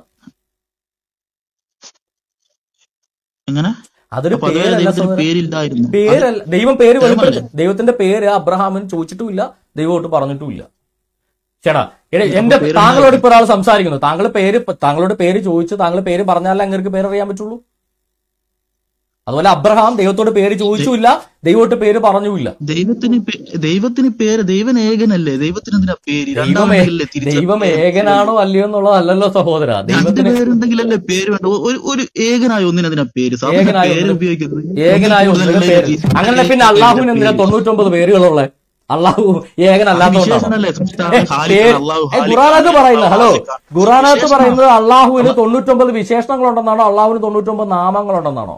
എങ്ങനെ അതൊരു അപ്പൊ അതുവരെ പേരല്ല ദൈവത്തിന് സഹോദരൻ. പേരില്ലായിരുന്നു പേരല്ല ദൈവം പേര് വെളിപ്പെടുത്തി ടേമല്ലേ? ദൈവത്തിന്റെ പേര് അബ്രഹാമിന് ചോദിച്ചിട്ടുമില്ല ദൈവമായിട്ട് പറഞ്ഞിട്ടുമില്ല ചേട്ടാ എടേ, എന്റെ പേര് താങ്കളോട് ഇപ്പൊ ഒരാൾ സംസാരിക്കുന്നു താങ്കൾ പേര് താങ്കളുടെ പേര് ചോദിച്ച് താങ്കൾ പേര് പറഞ്ഞാലേ അങ്ങനെ പേരറിയാൻ പറ്റുള്ളൂ അതുപോലെ അബ്രഹാം ദൈവത്തോട് പേര് ചോദിച്ചുമില്ല ദൈവമായിട്ട് പേര് പറഞ്ഞുമില്ല ദൈവത്തിന് പേ- ദൈവത്തിന് പേര് ദൈവൻ ഏകനല്ലേ ദൈവത്തിന് എന്തിനാ പേര് ദൈവം ഏ- രണ്ടാമതല്ലേ തിരിച്ച ദൈവം ഏകനാണോ അല്ലയോ എന്നുള്ളതല്ലല്ലോ സഹോദര രണ്ട് ദൈവത്തിന് പേരുണ്ടെങ്കിലല്ലേ പേര് വേണ്ട ഒരു ഒരു ഏകനായ ഒന്നിനെന്തിനാ പേര് സാധാരണ ഏകനായ പേര് ഒന്നിന് ഉപയോഗിക്കുന്നത് ഏകനായ ഒന്നിൽ ഒന്നിന് കൂടുതലല്ലേ പേര് ഈ- അങ്ങനെ പിന്നെ അള്ളാഹുവിന് എന്തിനാ പേര്. തൊണ്ണൂറ്റൊമ്പത് പേരുകളുള്ളത് അള്ളാഹു ഏകനല്ലാത്തതുകൊണ്ടാണോ വിശേഷണല്ലേ? സൃഷ്ടാവ്, ഏ, ഖാലിഖ്, പേര്- അള്ളാഹു, ഏ, ഖാലിഖ്, ഖുറാനകത്ത് പറയുന്നത് ഹലോ ഖാലിഖ്. ഖുറാനകത്ത് വിശേഷണം. പറയുന്നത് അള്ളാഹുവിന് തൊണ്ണൂറ്റൊമ്പത് വിശേഷണങ്ങളുണ്ടെന്നാണോ അള്ളാഹുവിന് തൊണ്ണൂറ്റൊമ്പത് നാമങ്ങളുണ്ടെന്നാണോ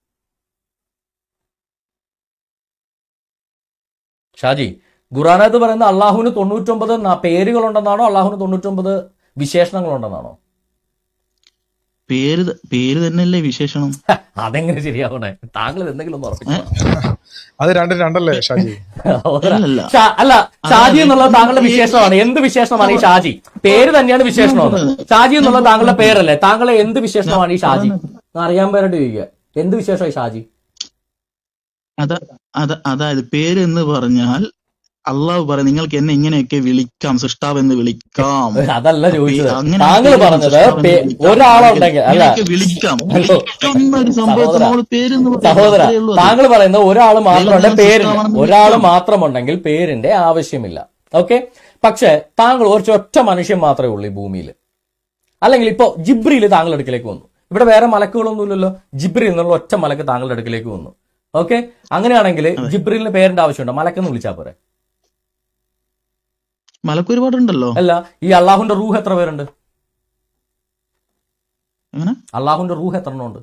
ഷാജി ഖുറാനകത്ത് പറയുന്ന അള്ളാഹുവിന് തൊണ്ണൂറ്റൊമ്പത് ന- പേരുകളുണ്ടെന്നാണോ അള്ളാഹുവിന് തൊണ്ണൂറ്റൊമ്പത് വിശേഷണങ്ങളുണ്ടെന്നാണോ പേര് ത- പേര് തന്നെയല്ലേ വിശേഷണം ഹ, അതെങ്ങനെ ശരിയാവണേ താങ്കൾ ഇത് എന്തെങ്കിലും ഒന്ന് ഉറപ്പിച്ചു അത് രണ്ടും രണ്ടല്ലേ ഷാജി അല്ലല്ല. ഷാ- അല്ല ഷാജി എന്നുള്ളത് താങ്കളുടെ വിശേഷണമാണ് എന്ത് വിശേഷണമാണ് ഈ ഷാജി പേര് തന്നെയാണ് വിശേഷണം ഷാജി എന്നുള്ളത് താങ്കളുടെ പേരല്ലേ താങ്കളെ എന്ത് വിശേഷണമാണ് ഈ ഷാജി അറിയാൻ പേരായിട്ട് ചോദിക്കുക എന്ത് വിശേഷമായി ഷാജി അത അത അതായത് പേര് എന്ന് പറഞ്ഞാൽ അള്ളാഹു പറയും നിങ്ങൾക്ക് എന്നെ ഇങ്ങനെയൊക്കെ വിളിക്കാം സൃഷ്ടാവ് എന്ന് വിളിക്കാം അതല്ല ചോദിച്ചത് അങ്ങനെ താങ്കൾ പേര് പറഞ്ഞത് സൃഷ്ടാവ് എന്ന് പേ- വിളിക്കാം. ഒരാളുണ്ടെങ്കിൽ അല്ല ഇങ്ങനെയൊക്കെ വിളിക്കാം ഹലോ. വിളിക്കുന്ന ഒരു സംഭവത്തെ സഹോദരാ. നമ്മൾ പേരെന്ന് പറയും. സഹോദര അത്രയേ ഉള്ളൂ അത്. താങ്കൾ പറയുന്നത് ഒരാൾ മാത്രമുണ്ട് ദൈവം പേരിന് സൃഷ്ടാവാണെന്ന് ഒരാൾ വിളിക്കാം. മാത്രമുണ്ടെങ്കിൽ പേരിന്റെ ആവശ്യമില്ല ഓക്കെ പക്ഷെ താങ്കൾ ഒരു ഒറ്റ മനുഷ്യൻ മാത്രമേ ഉള്ളൂ ഈ ഭൂമിയിൽ അല്ലെങ്കിൽ ഇപ്പോ ജിബ്രിയിൽ താങ്കളുടെ അടുക്കിലേക്ക് വന്നു ഇവിടെ വേറെ മലക്കുകളൊന്നുമില്ലല്ലോ ജിബ്രിൽ എന്നുള്ള ഒറ്റ മലക്ക് താങ്കളുടെ അടുക്കിലേക്ക് വന്നു ഓക്കെ അങ്ങനെയാണെങ്കിൽ ജിബ്രിലിന് പേരിന്റെ ആവശ്യമുണ്ടോ മലക്കെന്ന് വിളിച്ചാൽ പോരെ മലക്ക് ഒരുപാടുണ്ടല്ലോ അല്ല ഈ അള്ളാഹുന്റെ റൂഹ് എത്ര പേരുണ്ട് എങ്ങനെ അള്ളാഹുന്റെ റൂഹ് എത്ര എണ്ണം ഉണ്ട്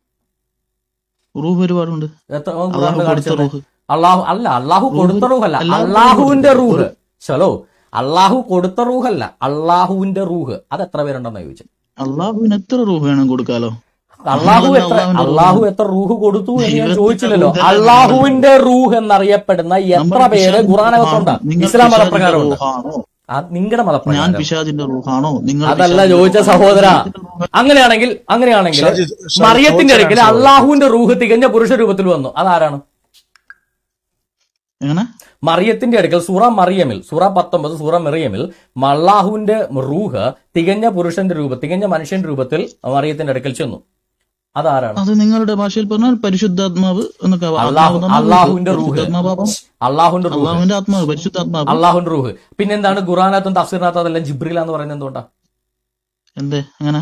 റൂഹ് ഒരുപാടുണ്ട് എത്ര അള്ളാഹു ഖുർആനിൽ കൊടുത്ത കാണിച്ചത്? റൂഹ് അള്ളാഹു അല്ല അള്ളാഹു കൊടുത്ത റൂഹല്ല അല്ലാഹു അള്ളാഹുവിന്റെ കൊടുത്ത റൂഹ് ചലോ അള്ളാഹു കൊടുത്ത റൂഹല്ല അള്ളാഹുവിന്റെ റൂഹ് അത് എത്ര പേരുണ്ടെന്ന് ചോദിച്ചു അള്ളാഹുവിന് എത്ര റൂഹ് വേണം കൊടുക്കാലോ അള്ളാഹു എത്ര അള്ളാഹുവിന്റെ അള്ളാഹു എത്ര റൂഹ് കൊടുത്തു എന്ന് ഞാൻ ദൈവത്തിന്റെ ചോദിച്ചില്ലല്ലോ റൂഹ് അള്ളാഹുവിന്റെ റൂഹ് എന്നറിയപ്പെടുന്ന എത്ര നമ്മൾ പേര് പിശാചിന്റെ ഖുറാനകത്തുണ്ട് റൂഹാണോ? നിങ്ങൾ ഇസ്ലാം പിശാചിന്റെ മതപ്രകാരമുണ്ട് റൂഹാണോ? അത് നിങ്ങളുടെ ഞാൻ മതപ്രകാരം പിശാചിന്റെ റൂഹാണോ നിങ്ങൾ അതല്ല പിശാചിന്റെ ചോദിച്ച റൂഹാണോ? സഹോദര ദൈവത്തിന്റെ റൂഹ് അങ്ങനെയാണെങ്കിൽ അങ്ങനെയാണെങ്കിൽ ഷാജി, ഷാജി, മറിയത്തിന്റെ ചോദിച്ച അടുക്കൽ answer അള്ളാഹുവിന്റെ റൂഹ് തികഞ്ഞ പുരുഷ രൂപത്തിൽ വന്നു അതാരാണ് എങ്ങനെ മറിയത്തിന്റെ അടുക്കൽ സൂറ മറിയമിൽ സൂറ പത്തൊമ്പത് സൂറ മെറിയമിൽ മല്ലാഹുവിന്റെ റൂഹ് തികഞ്ഞ പുരുഷന്റെ രൂപ തികഞ്ഞ മനുഷ്യന്റെ രൂപത്തിൽ മറിയത്തിന്റെ അടുക്കൽ ചെന്നു അതാരാണ് അത് നിങ്ങളുടെ ഭാഷയിൽ പറഞ്ഞാൽ പരിശുദ്ധാത്മാവ് എന്നൊക്കെ ആവാം. അള്ളാഹു ആത്മാവ് എന്ന് പറഞ്ഞാൽ അള്ളാഹുവിന്റെ റൂഹ് പരിശുദ്ധാത്മാവാം. അള്ളാഹുവിന്റെ റൂഹ് അള്ളാഹുവിന്റെ ആത്മാവ് പരിശുദ്ധാത്മാവ് അള്ളാഹുവിന്റെ റൂഹ് പിന്നെന്താണ് ഖുറാനകത്തും തഫ്സീറിനകത്തും അതെല്ലാം ജിബ്രിലാന്ന് പറയുന്നത് എന്തുകൊണ്ടാ എന്തേ അങ്ങനെ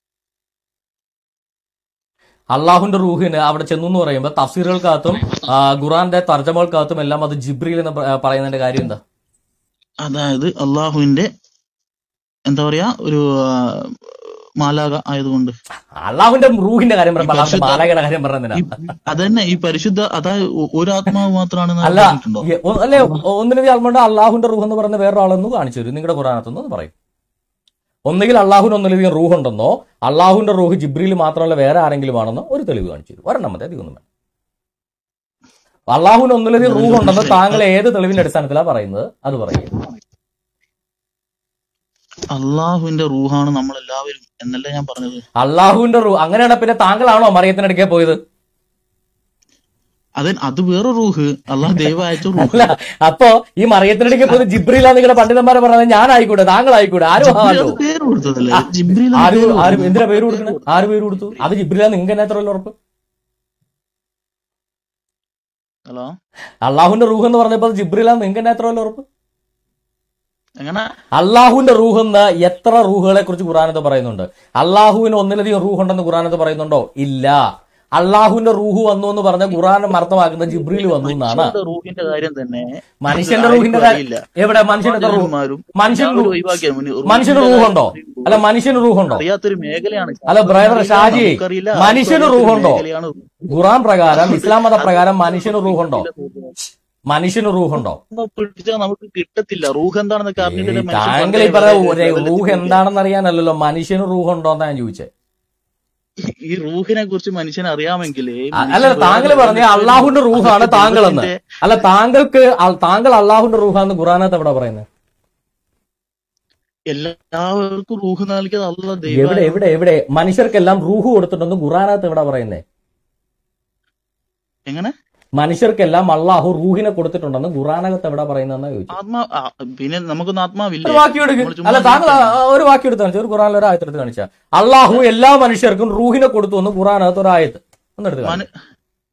അള്ളാഹുന്റെ റൂഹിന് അവിടെ ചെന്നു എന്ന് പറയുമ്പോൾ തഫ്സീറുകൾക്കകത്തും ആ, ഖുറാന്റെ തർജ്ജമകൾക്കകത്തും എല്ലാം അത് ജിബ്രീൽ എന്ന് പ- പറയുന്നതിന്റെ കാര്യം എന്താ അതായത് അള്ളാഹുവിന്റെ എന്താ പറയാ ഒരു ആ, മാലാക ആയതുകൊണ്ട് അള്ളാഹുവിന്റെ റൂഹിന്റെ കാര്യം പറയുമ്പോൾ അള്ളാഹുവിന്റെ പരിശുദ്ധ- മാലകയുടെ കാര്യം പറയുന്നതിനാ ഈ- അതന്നെ ഈ പരിശുദ്ധ അതായത് ഒ- ഒരു ആത്മാവ് മാത്രമാണ് അല്ല പറഞ്ഞിട്ടുണ്ടോ ഈ- ഒ- അല്ലെ ഒന്നിനധികം ആൾമുണ്ട് അള്ളാഹുന്റെ റൂഹ് എന്ന് പറയുന്ന വേറൊരാളെന്ന് കാണിച്ചു തരും നിങ്ങളുടെ ഖുറാനത്തൊന്ന് പറയും ഒന്നുകിൽ അള്ളാഹുവിന് ഒന്നിലധികം റൂഹ് ഉണ്ടെന്നോ അള്ളാഹുവിന്റെ റൂഹ് ജിബ്രിയിൽ മാത്രമല്ല വേറെ ആരെങ്കിലും ആണെന്നോ ഒരു തെളിവ് കാണിച്ചു തരും ഒരെണ്ണം മതി അധികം ഒന്നും വേണ്ട അള്ളാഹുവിന് ഒന്നിലധികം റൂഹ് ഉണ്ടെന്ന് താങ്കൾ ഏത് തെളിവിന്റെ അടിസ്ഥാനത്തിലാണ് പറയുന്നത് അത് പറയുക അള്ളാഹുവിന്റെ റൂഹാണ് നമ്മൾ എല്ലാവരും എന്നല്ലേ ഞാൻ പറഞ്ഞത് അള്ളാഹുവിന്റെ റൂഹ് അങ്ങനെയാണ് പിന്നെ താങ്കളാണോ മറിയത്തിനടുക്കെ പോയത് അത് അത് വേറെ റൂഹ് അള്ളാഹ് ദൈവം അയച്ച റൂഹ് അല്ല അപ്പോ ഈ മറിയത്തിനടുക്കെ പോയത് ജിബ്രീല നിങ്ങളുടെ പണ്ഡിതന്മാരെ പറഞ്ഞത് ഞാനായിക്കൂടെ താങ്കളായിക്കൂടെ ആരും ജിബ്രീൽ ആവാലോ അത് പേര് കൊടുത്തതല്ലേ ജിബ്രീൽ ആര് ആര് എന്തിനാ പേര് കൊടുക്കണേ ആര് പേര് കൊടുത്തു അത് ജിബ്രീല നിങ്ങൾക്ക് തന്നെ എത്ര ഉറപ്പ് ഹലോ അള്ളാഹുവിന്റെ റൂഹ് എന്ന് പറഞ്ഞപ്പോൾ അത് ജിബ്രീല നിങ്ങൾക്ക് തന്നെ എത്ര ഉറപ്പ് എങ്ങനെ അള്ളാഹുവിന്റെ റൂഹ് എന്ന് എത്ര റൂഹുകളെ കുറിച്ച് ഖുറാനത്ത് പറയുന്നുണ്ട് അള്ളാഹുവിന് ഒന്നിലധികം റൂഹ് ഉണ്ടെന്ന് ഖുറാനത്ത് പറയുന്നുണ്ടോ ഇല്ല അള്ളാഹുവിന്റെ റൂഹ് വന്നു എന്ന് പറഞ്ഞ ഖുറാൻ അർത്ഥമാക്കുന്ന ജിബ്രീൽ വന്നു എന്നാണ് മനുഷ്യന്റെ റൂഹിന്റെ കാര്യം തന്നെ മനുഷ്യന്റെ ആർക്കും റൂഹിന്റെ കാര്യം അറിയില്ല. എവിടെ മനുഷ്യന്റെ റൂഹ് ജാഹിൽമാരും മനുഷ്യൻ എല്ലാവരും റൂഹ് ഒഴിവാക്കിയ മുനി- മനുഷ്യന് റൂഹിന്റെ റൂഹുണ്ടോ കാര്യം അല്ല മനുഷ്യന് റൂഹുണ്ടോ അറിയാത്തൊരു മേഖലയാണ് അല്ല ബ്രദർ നമുക്കറിയില്ല, ഷാജി നമുക്കറിയില്ല. മനുഷ്യന് ആർക്കും റൂഹുണ്ടോ അറിയാത്തൊരു മേഖലയാണ് ഖുറാൻ പ്രകാരം ഇസ്ലാം മത പ്രകാരം മനുഷ്യന് റൂഹുണ്ടോ മനുഷ്യന് റൂഹുണ്ടോ ഒന്ന് പിടിച്ചാൽ നമുക്ക് കിട്ടത്തില്ല റൂഹ് എന്താണെന്നൊക്കെ അറിഞ്ഞിട്ട് ഏയ് താങ്കൾ ഈ പറഞ്ഞ റൂഹ് എന്താണെന്ന് അറിയാനല്ലല്ലോ മനുഷ്യന് റൂഹുണ്ടോ എന്നാ ഞാൻ ചോദിച്ചത് ഈ റൂഹിനെ കുറിച്ച് മനുഷ്യന് അറിയാമെങ്കിൽ അ- അല്ല താങ്കൾ പറഞ്ഞ അള്ളാഹുന്റെ റൂഹാണ് താങ്കൾ എന്ന് അല്ല താങ്കൾക്ക് അ- താങ്കൾ അള്ളാഹുന്റെ റൂഹാന്ന് ഖുറാനത്ത് എവിടെ പറയുന്നത് എല്ലാവർക്കും റൂഹ് നൽകിയത് അല്ല എവിടെ ദൈവം എവിടെ എവിടെ മനുഷ്യർക്കെല്ലാം റൂഹ് കൊടുത്തിട്ടുണ്ടെന്ന് ഖുറാനത്ത് എവിടെ പറയുന്നേ എങ്ങനെ മനുഷ്യർക്കെല്ലാം അള്ളാഹു റൂഹിനെ കൊടുത്തിട്ടുണ്ടെന്ന് ഖുറാനകത്ത് എവിടെ പറയുന്നതെന്നാ ചോദിച്ചു ആത്മാ ആ, പിന്നെ നമുക്കൊന്നും ആത്മാവില്ല ഒരു വാക്യം എടുക്ക് നമ്മള് ചുമ്മാ അല്ല താങ്കൾ ഇരിക്കുകയാണ്. ആ, ഒരു വാക്യം എടുത്ത് കാണിച്ചു ഒരു ഖുറാനിൽ ഒരു ആയത്ത് എടുത്ത് കാണിച്ച അള്ളാഹു എല്ലാ മനുഷ്യർക്കും റൂഹിനെ കൊടുത്തു എന്ന് ഖുറാനകത്ത് ഒരു ആയത്ത് ഒന്ന് എടുത്ത് കാണിച്ച്. മന-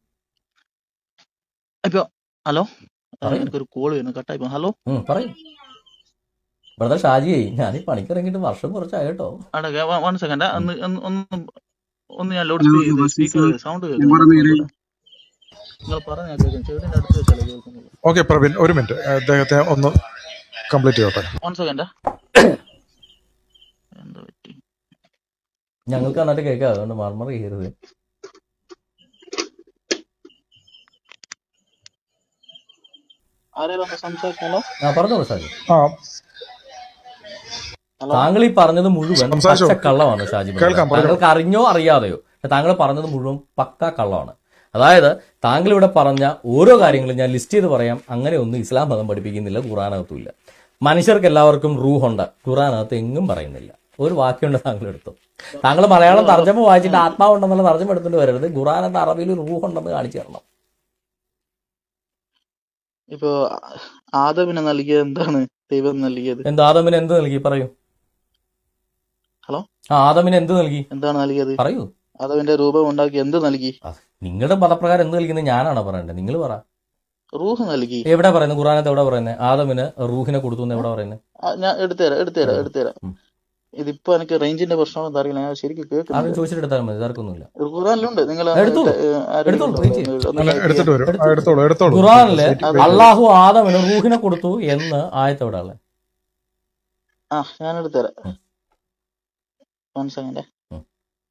ഇപ്പൊ ഹലോ പറയൂ. എനിക്കൊരു കോൾ വരുന്നു കട്ടായി പോ- ഹലോ ഉം, പറയൂ ബ്രദർ ഷാജി ഞാൻ ഈ പണിക്കിറങ്ങിയിട്ട് വർഷം കുറച്ചായി കേട്ടോ അടക്കെ വൺ സെക്കൻഡ് ഒന്ന് ഒന്ന് ഒന്ന് ഒന്ന് ഞാൻ ലൗഡ് സ്പീക്കർ സ്പീക്കർ സൗണ്ട് നിങ്ങൾ പറഞ്ഞ കേൾക്കും ചെവിടിന്റെ അടുത്ത് വെച്ചാലേ കേൾക്കുന്നുള്ളൂ ഓക്കെ പ്രവീൺ ഒരു മിനിറ്റ് അദ്ദേഹത്തെ ഒന്ന് കംപ്ലീറ്റ് ചെയ്യട്ടെ വൺ സെക്കൻഡ് എന്താ പറ്റി ഞങ്ങൾക്ക് നന്നായിട്ട് കേൾക്കാം അതുകൊണ്ട് മർമർ ചെയ്യരുത് ആരെങ്കിലും ഒന്ന് സംസാരിച്ചാലോ ആ പറഞ്ഞോളൂ ഷാജി ആ ഹലോ താങ്കൾ ഈ പറഞ്ഞത് മുഴുവൻ സംസാരിച്ചോ. പച്ച കള്ളമാണ് ഷാജി ബ്രദർ. കേൾക്കാം, പറഞ്ഞോ. താങ്കൾക്ക് അറിഞ്ഞോ അറിയാതെയോ പക്ഷെ താങ്കൾ പറഞ്ഞത് മുഴുവൻ പക്ക കള്ളമാണ് അതായത് താങ്കൾ ഇവിടെ പറഞ്ഞ ഓരോ കാര്യങ്ങളും ഞാൻ ലിസ്റ്റ് ചെയ്ത് പറയാം അങ്ങനെ ഒന്നും ഇസ്ലാം മതം പഠിപ്പിക്കുന്നില്ല ഖുറാനകത്തുമില്ല മനുഷ്യർക്ക് എല്ലാവർക്കും റൂഹുണ്ട് ഖുറാനകത്ത് എങ്ങും പറയുന്നില്ല ഒരു വാക്യമുണ്ട് താങ്കൾ എടുത്തു താങ്കൾ മലയാളം തർജ്ജമ വായിച്ചിട്ട് ആത്മാവുണ്ടെന്നുള്ള തർജ്ജമ എടുത്തുകൊണ്ട് വരരുത് ഖുറാനത്ത് അറബിയിൽ റൂഹുണ്ടെന്ന് കാണിച്ചു തരണം ഇപ്പൊ ആദവിനെ നൽകിയത് എന്താണ് ദൈവം നൽകിയത് എന്ത് ആദമിന് എന്ത് നൽകി പറയൂ ഹലോ? ആ ആദമിന് എന്ത് നൽകി എന്താണ് നൽകിയത് പറയൂ ആദവിന്റെ രൂപം ഉണ്ടാക്കി എന്ത് നൽകി നിങ്ങളുടെ മതപ്രകാരം എന്ത് നൽകുന്നത് ഞാനാണ് പറയേണ്ടത് നിങ്ങൾ പറ റൂഹ് നൽകി എവിടെ പറയുന്നത് ഖുറാനത്ത് എവിടെ പറയുന്നത് ആദമിന് റൂഹിനെ കൊടുത്തു എന്ന് എവിടെ പറയുന്നത് ആ, ഞാൻ എടുത്തുതരാം എടുത്തുതരാം എടുത്തുതരാം ഉം. ഇതിപ്പോ എനിക്ക് റേഞ്ചിന്റെ പ്രശ്നമാണെന്ന് അറിയില്ല ഞാൻ ശരിക്കും ആരും കേൾക്കുന്നില്ല ചോദിച്ചിട്ട് എടുത്താൽ മതി തർക്കൊന്നുമില്ല ഖുറാനിലുണ്ട് നിങ്ങൾ എടുത്തോളൂ. എടുത്തോളൂ, വെയിറ്റ് ചെയ്യ്. അല്ല എടുത്തിട്ട് വരും ആ, എടുത്തോളൂ എടുത്തോളൂ ഖുറാനില് അതെ. അള്ളാഹു ആദമിന് റൂഹിനെ കൊടുത്തു എന്ന് ആയത്ത് എവിടെ ഉള്ളത് ആ ഞാൻ എടുത്തുതരാം ഉം. വൺ സെക്കൻഡ് ഉം.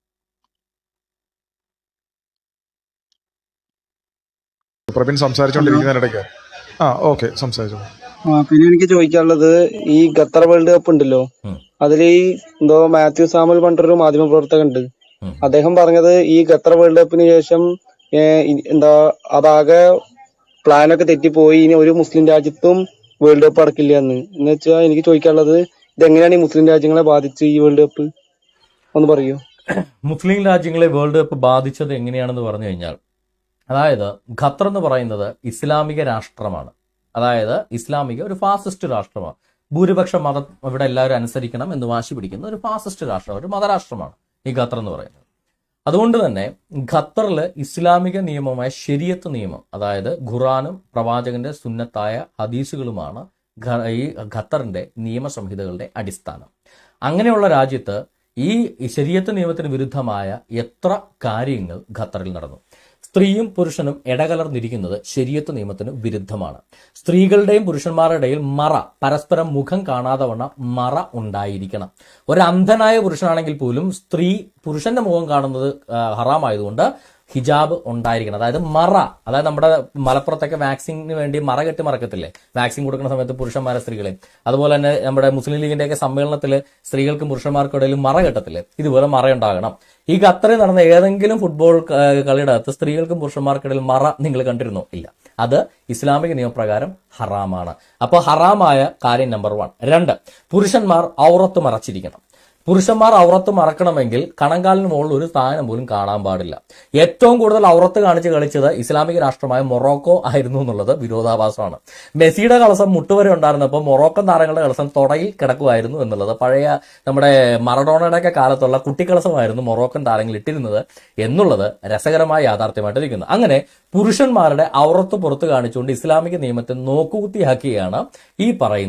പ്രവീൺ സംസാരിച്ചുകൊണ്ടിരിക്കുന്നതിനിടയ്ക്ക് ആ ഓക്കെ സംസാരിച്ചോളൂ ആ, പിന്നെ എനിക്ക് ചോദിക്കാനുള്ളത് ഈ ഖത്തർ വേൾഡ് കപ്പ് ഉണ്ടല്ലോ ഉം. അതിൽ ഈ എന്തോ മാത്യു സാമുൽ പണ്ടൊരു മാധ്യമ പ്രവർത്തകൻ ഉണ്ട് ഉം. അദ്ദേഹം പറഞ്ഞത് ഈ ഖത്തർ വേൾഡ് കപ്പിന് ശേഷം ഏ, ഇ- എന്താ അതാകെ പ്ലാനൊക്കെ തെറ്റിപ്പോയി ഇനി ഒരു മുസ്ലിം രാജ്യത്തും വേൾഡ് കപ്പ് നടക്കില്ല എന്ന് എന്ന് വെച്ചാൽ എനിക്ക് ചോദിക്കാനുള്ളത് ഇതെങ്ങനെയാണ് ഈ മുസ്ലിം രാജ്യങ്ങളെ ബാധിച്ച് ഈ വേൾഡ് കപ്പ് ഒന്ന് പറയൂ മുസ്ലിം രാജ്യങ്ങളെ വേൾഡ് കപ്പ് ബാധിച്ചത് എങ്ങനെയാണെന്ന് പറഞ്ഞു കഴിഞ്ഞാൽ അതായത് ഖത്തർ എന്ന് പറയുന്നത് ഇസ്ലാമിക രാഷ്ട്രമാണ് അതായത് ഇസ്ലാമിക ഒരു ഫാസിസ്റ്റ് രാഷ്ട്രമാണ് ഭൂരിപക്ഷ മതം ഇവിടെ എല്ലാവരും അനുസരിക്കണം എന്ന് വാശി പിടിക്കുന്ന ഒരു ഫാസിസ്റ്റ് രാഷ്ട്രം ഒരു മതരാഷ്ട്രമാണ് ഈ ഖത്തർ എന്ന് പറയുന്നത് അതുകൊണ്ട് തന്നെ ഖത്തറിൽ ഇസ്ലാമിക നിയമമായ ശരിയത്ത് നിയമം അതായത് ഖുറാനും പ്രവാചകന്റെ സുന്നത്തായ ഹദീസുകളുമാണ് ഖ- ഈ ഖത്തറിന്റെ നിയമസംഹിതകളുടെ അടിസ്ഥാനം അങ്ങനെയുള്ള രാജ്യത്ത് ഈ ശരീരത്ത് നിയമത്തിന് വിരുദ്ധമായ എത്ര കാര്യങ്ങൾ ഖത്തറിൽ നടന്നു സ്ത്രീയും പുരുഷനും ഇടകലർന്നിരിക്കുന്നത് ശരീരത്ത് നിയമത്തിന് വിരുദ്ധമാണ് സ്ത്രീകളുടെയും പുരുഷന്മാരുടെ ഇടയിൽ മറ പരസ്പരം മുഖം കാണാതെ വണ്ണം മറ ഉണ്ടായിരിക്കണം ഒരു അന്ധനായ പുരുഷനാണെങ്കിൽ പോലും സ്ത്രീ പുരുഷന്റെ മുഖം കാണുന്നത് ആ, ഹറാമായതുകൊണ്ട് ഹിജാബ് ഉണ്ടായിരിക്കണം അതായത് മറ അതായത് നമ്മുടെ മലപ്പുറത്തൊക്കെ വാക്സിന് വേണ്ടി മറ കെട്ടി മറക്കത്തില്ലേ വാക്സിൻ കൊടുക്കുന്ന സമയത്ത് പുരുഷന്മാരെ സ്ത്രീകളെ അതുപോലെ തന്നെ നമ്മുടെ മുസ്ലിം ലീഗിന്റെയൊക്കെ സമ്മേളനത്തിൽ സ്ത്രീകൾക്കും പുരുഷന്മാർക്കും ഇടയിൽ മറ കെട്ടത്തില്ലേ ഇതുപോലെ മറ ഉണ്ടാകണം ഈ ഖത്തറിൽ നടന്ന ഏതെങ്കിലും ഫുട്ബോൾ ക- കളിയുടെ അകത്ത് സ്ത്രീകൾക്കും പുരുഷന്മാർക്കിടയിൽ മറ നിങ്ങൾ കണ്ടിരുന്നോ ഇല്ല അത് ഇസ്ലാമിക നിയമപ്രകാരം ഹറാമാണ് അപ്പോൾ ഹറാമായ കാര്യം നമ്പർ വൺ രണ്ട് പുരുഷന്മാർ ഔറത്ത് മറച്ചിരിക്കണം പുരുഷന്മാർ ഔറത്ത് മറക്കണമെങ്കിൽ കണങ്കാലിന് മുകളിൽ ഒരു സ്ഥാനം പോലും കാണാൻ പാടില്ല ഏറ്റവും കൂടുതൽ ഔറത്ത് കാണിച്ച് കളിച്ചത് ഇസ്ലാമിക രാഷ്ട്രമായ മൊറോക്കോ ആയിരുന്നു എന്നുള്ളത് വിരോധാഭാസമാണ് മെസ്സിയുടെ കളസം മുട്ടുവരെ ഉണ്ടായിരുന്നപ്പോൾ മൊറോക്കൻ താരങ്ങളുടെ കളസം തുടയിൽ കിടക്കുമായിരുന്നു എന്നുള്ളത് പഴയ നമ്മുടെ മറഡോണയുടെയൊക്കെ കാലത്തുള്ള കുട്ടിക്കളസമായിരുന്നു മൊറോക്കൻ താരങ്ങൾ ഇട്ടിരുന്നത് എന്നുള്ളത് രസകരമായ യാഥാർത്ഥ്യമായിട്ട് ഇരിക്കുന്നത് അങ്ങനെ പുരുഷന്മാരുടെ ഔറത്ത് പുറത്ത് കാണിച്ചുകൊണ്ട് ഇസ്ലാമിക നിയമത്തെ നോക്കുകുത്തിയാക്കിയാണ് ഈ പറയുന്ന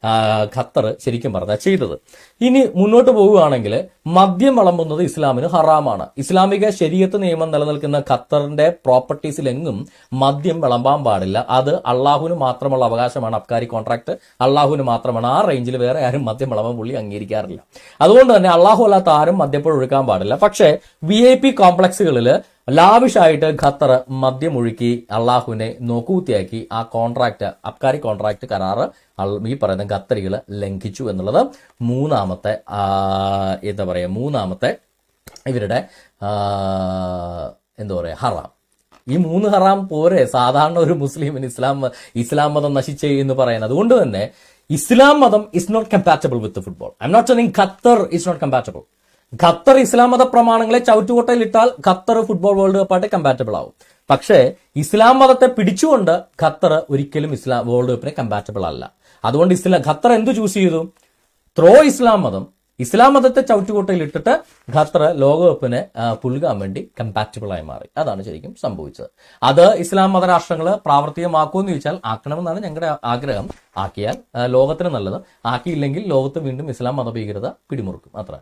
ആ, ഖത്തർ ശരിക്കും പറഞ്ഞാൽ ചെയ്തത് ഇനി മുന്നോട്ട് പോവുകയാണെങ്കിൽ മദ്യം വിളമ്പുന്നത് ഇസ്ലാമിന് ഹറാമാണ് ഇസ്ലാമിക ശരീരത്ത് നിയമം നിലനിൽക്കുന്ന ഖത്തറിന്റെ പ്രോപ്പർട്ടീസിലെങ്ങും മദ്യം വിളമ്പാൻ പാടില്ല അത് അള്ളാഹുവിന് മാത്രമുള്ള അവകാശമാണ് അബ്കാരി കോൺട്രാക്ട് അള്ളാഹുവിന് മാത്രമാണ് ആ റേഞ്ചിൽ വേറെ ആരും മദ്യം വിളമ്പാൻ പുള്ളി അംഗീകരിക്കാറില്ല അതുകൊണ്ട് തന്നെ അള്ളാഹു അല്ലാത്ത ആരും മദ്യപ്പുഴ ഒഴുക്കാൻ പാടില്ല പക്ഷേ വി ഐ പി കോംപ്ലക്സുകളിൽ ലാവിഷായിട്ട് ഖത്തർ മദ്യമൊഴുക്കി അള്ളാഹുവിനെ നോക്കൂത്തിയാക്കി ആ കോൺട്രാക്ട് അബ്കാരി കോൺട്രാക്ട് കരാറ് അൾ- ഈ പറയുന്ന ഖത്തറികൾ ലംഘിച്ചു എന്നുള്ളത് മൂന്നാമത്തെ ആ, എന്താ പറയുക മൂന്നാമത്തെ ഇവരുടെ ആ, എന്താ പറയുക ഹറാം ഈ മൂന്ന് ഹറാം പോരെ സാധാരണ ഒരു മുസ്ലിമിന് ഇസ്ലാം ഇസ്ലാം മതം നശിച്ചേ എന്ന് പറയാൻ അതുകൊണ്ട് തന്നെ ഇസ്ലാം മതം is not compatible with football I am not saying Qatar is not compatible Qatar Islam മത പ്രമാണങ്ങളെ ചവിറ്റുകൊട്ടയിൽ ഇട്ടാൽ ഖത്തർ ഫുട്ബോൾ വേൾഡ് കപ്പായിട്ട് കമ്പാറ്റബിൾ ആവും പക്ഷേ ഇസ്ലാം മതത്തെ പിടിച്ചുകൊണ്ട് ഖത്തർ ഒരിക്കലും ഇസ്ലാം വേൾഡ് കപ്പിനെ കമ്പാറ്റബിൾ അല്ല അതുകൊണ്ട് ഇസ്ലാം ഖത്തർ എന്ത് ചൂസ് ചെയ്തു ത്രോ ഇസ്ലാം മതം ഇസ്ലാം മതത്തെ ചവിറ്റുകൊട്ടയിൽ ഇട്ടിട്ട് ഖത്തർ ലോകകപ്പിനെ ആ, പുൽകാൻ വേണ്ടി കമ്പാറ്റബിൾ ആയി മാറി അതാണ് ശരിക്കും സംഭവിച്ചത് അത് ഇസ്ലാം മത രാഷ്ട്രങ്ങൾ പ്രാവർത്തികമാക്കുമെന്ന് ചോദിച്ചാൽ ആക്കണമെന്നാണ് ഞങ്ങളുടെ ആഗ്രഹം ആക്കിയാൽ ആ, ലോകത്തിന് നല്ലത് ആക്കിയില്ലെങ്കിൽ ലോകത്ത് വീണ്ടും ഇസ്ലാം മതഭീകരത പിടിമുറുക്കും അത്ര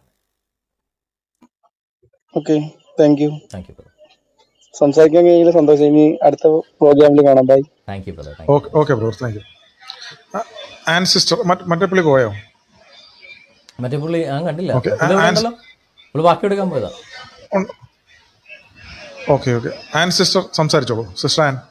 okay thank you thank you brother സംസാരിക്കാൻ കഴിഞ്ഞാൽ സന്തോഷം ഇനി അടുത്ത പ്രോഗ്രാമിൽ കാണാം bye thank you brother thank you okay okay brother thank you and sister മറ്റേ പുള്ളി പോയോ മറ്റേ പുള്ളി ഞാൻ കണ്ടില്ല Okay, പുള്ളി ഇവിടെ ആ- ഉണ്ടല്ലോ പുള്ളി ബാക്കി എടുക്കാൻ പോയതാ ഓക്കെ ഓക്കെ ആൻഡ് സിസ്റ്റർ സംസാരിച്ചോളൂ സിസ്റ്റർ ആൻ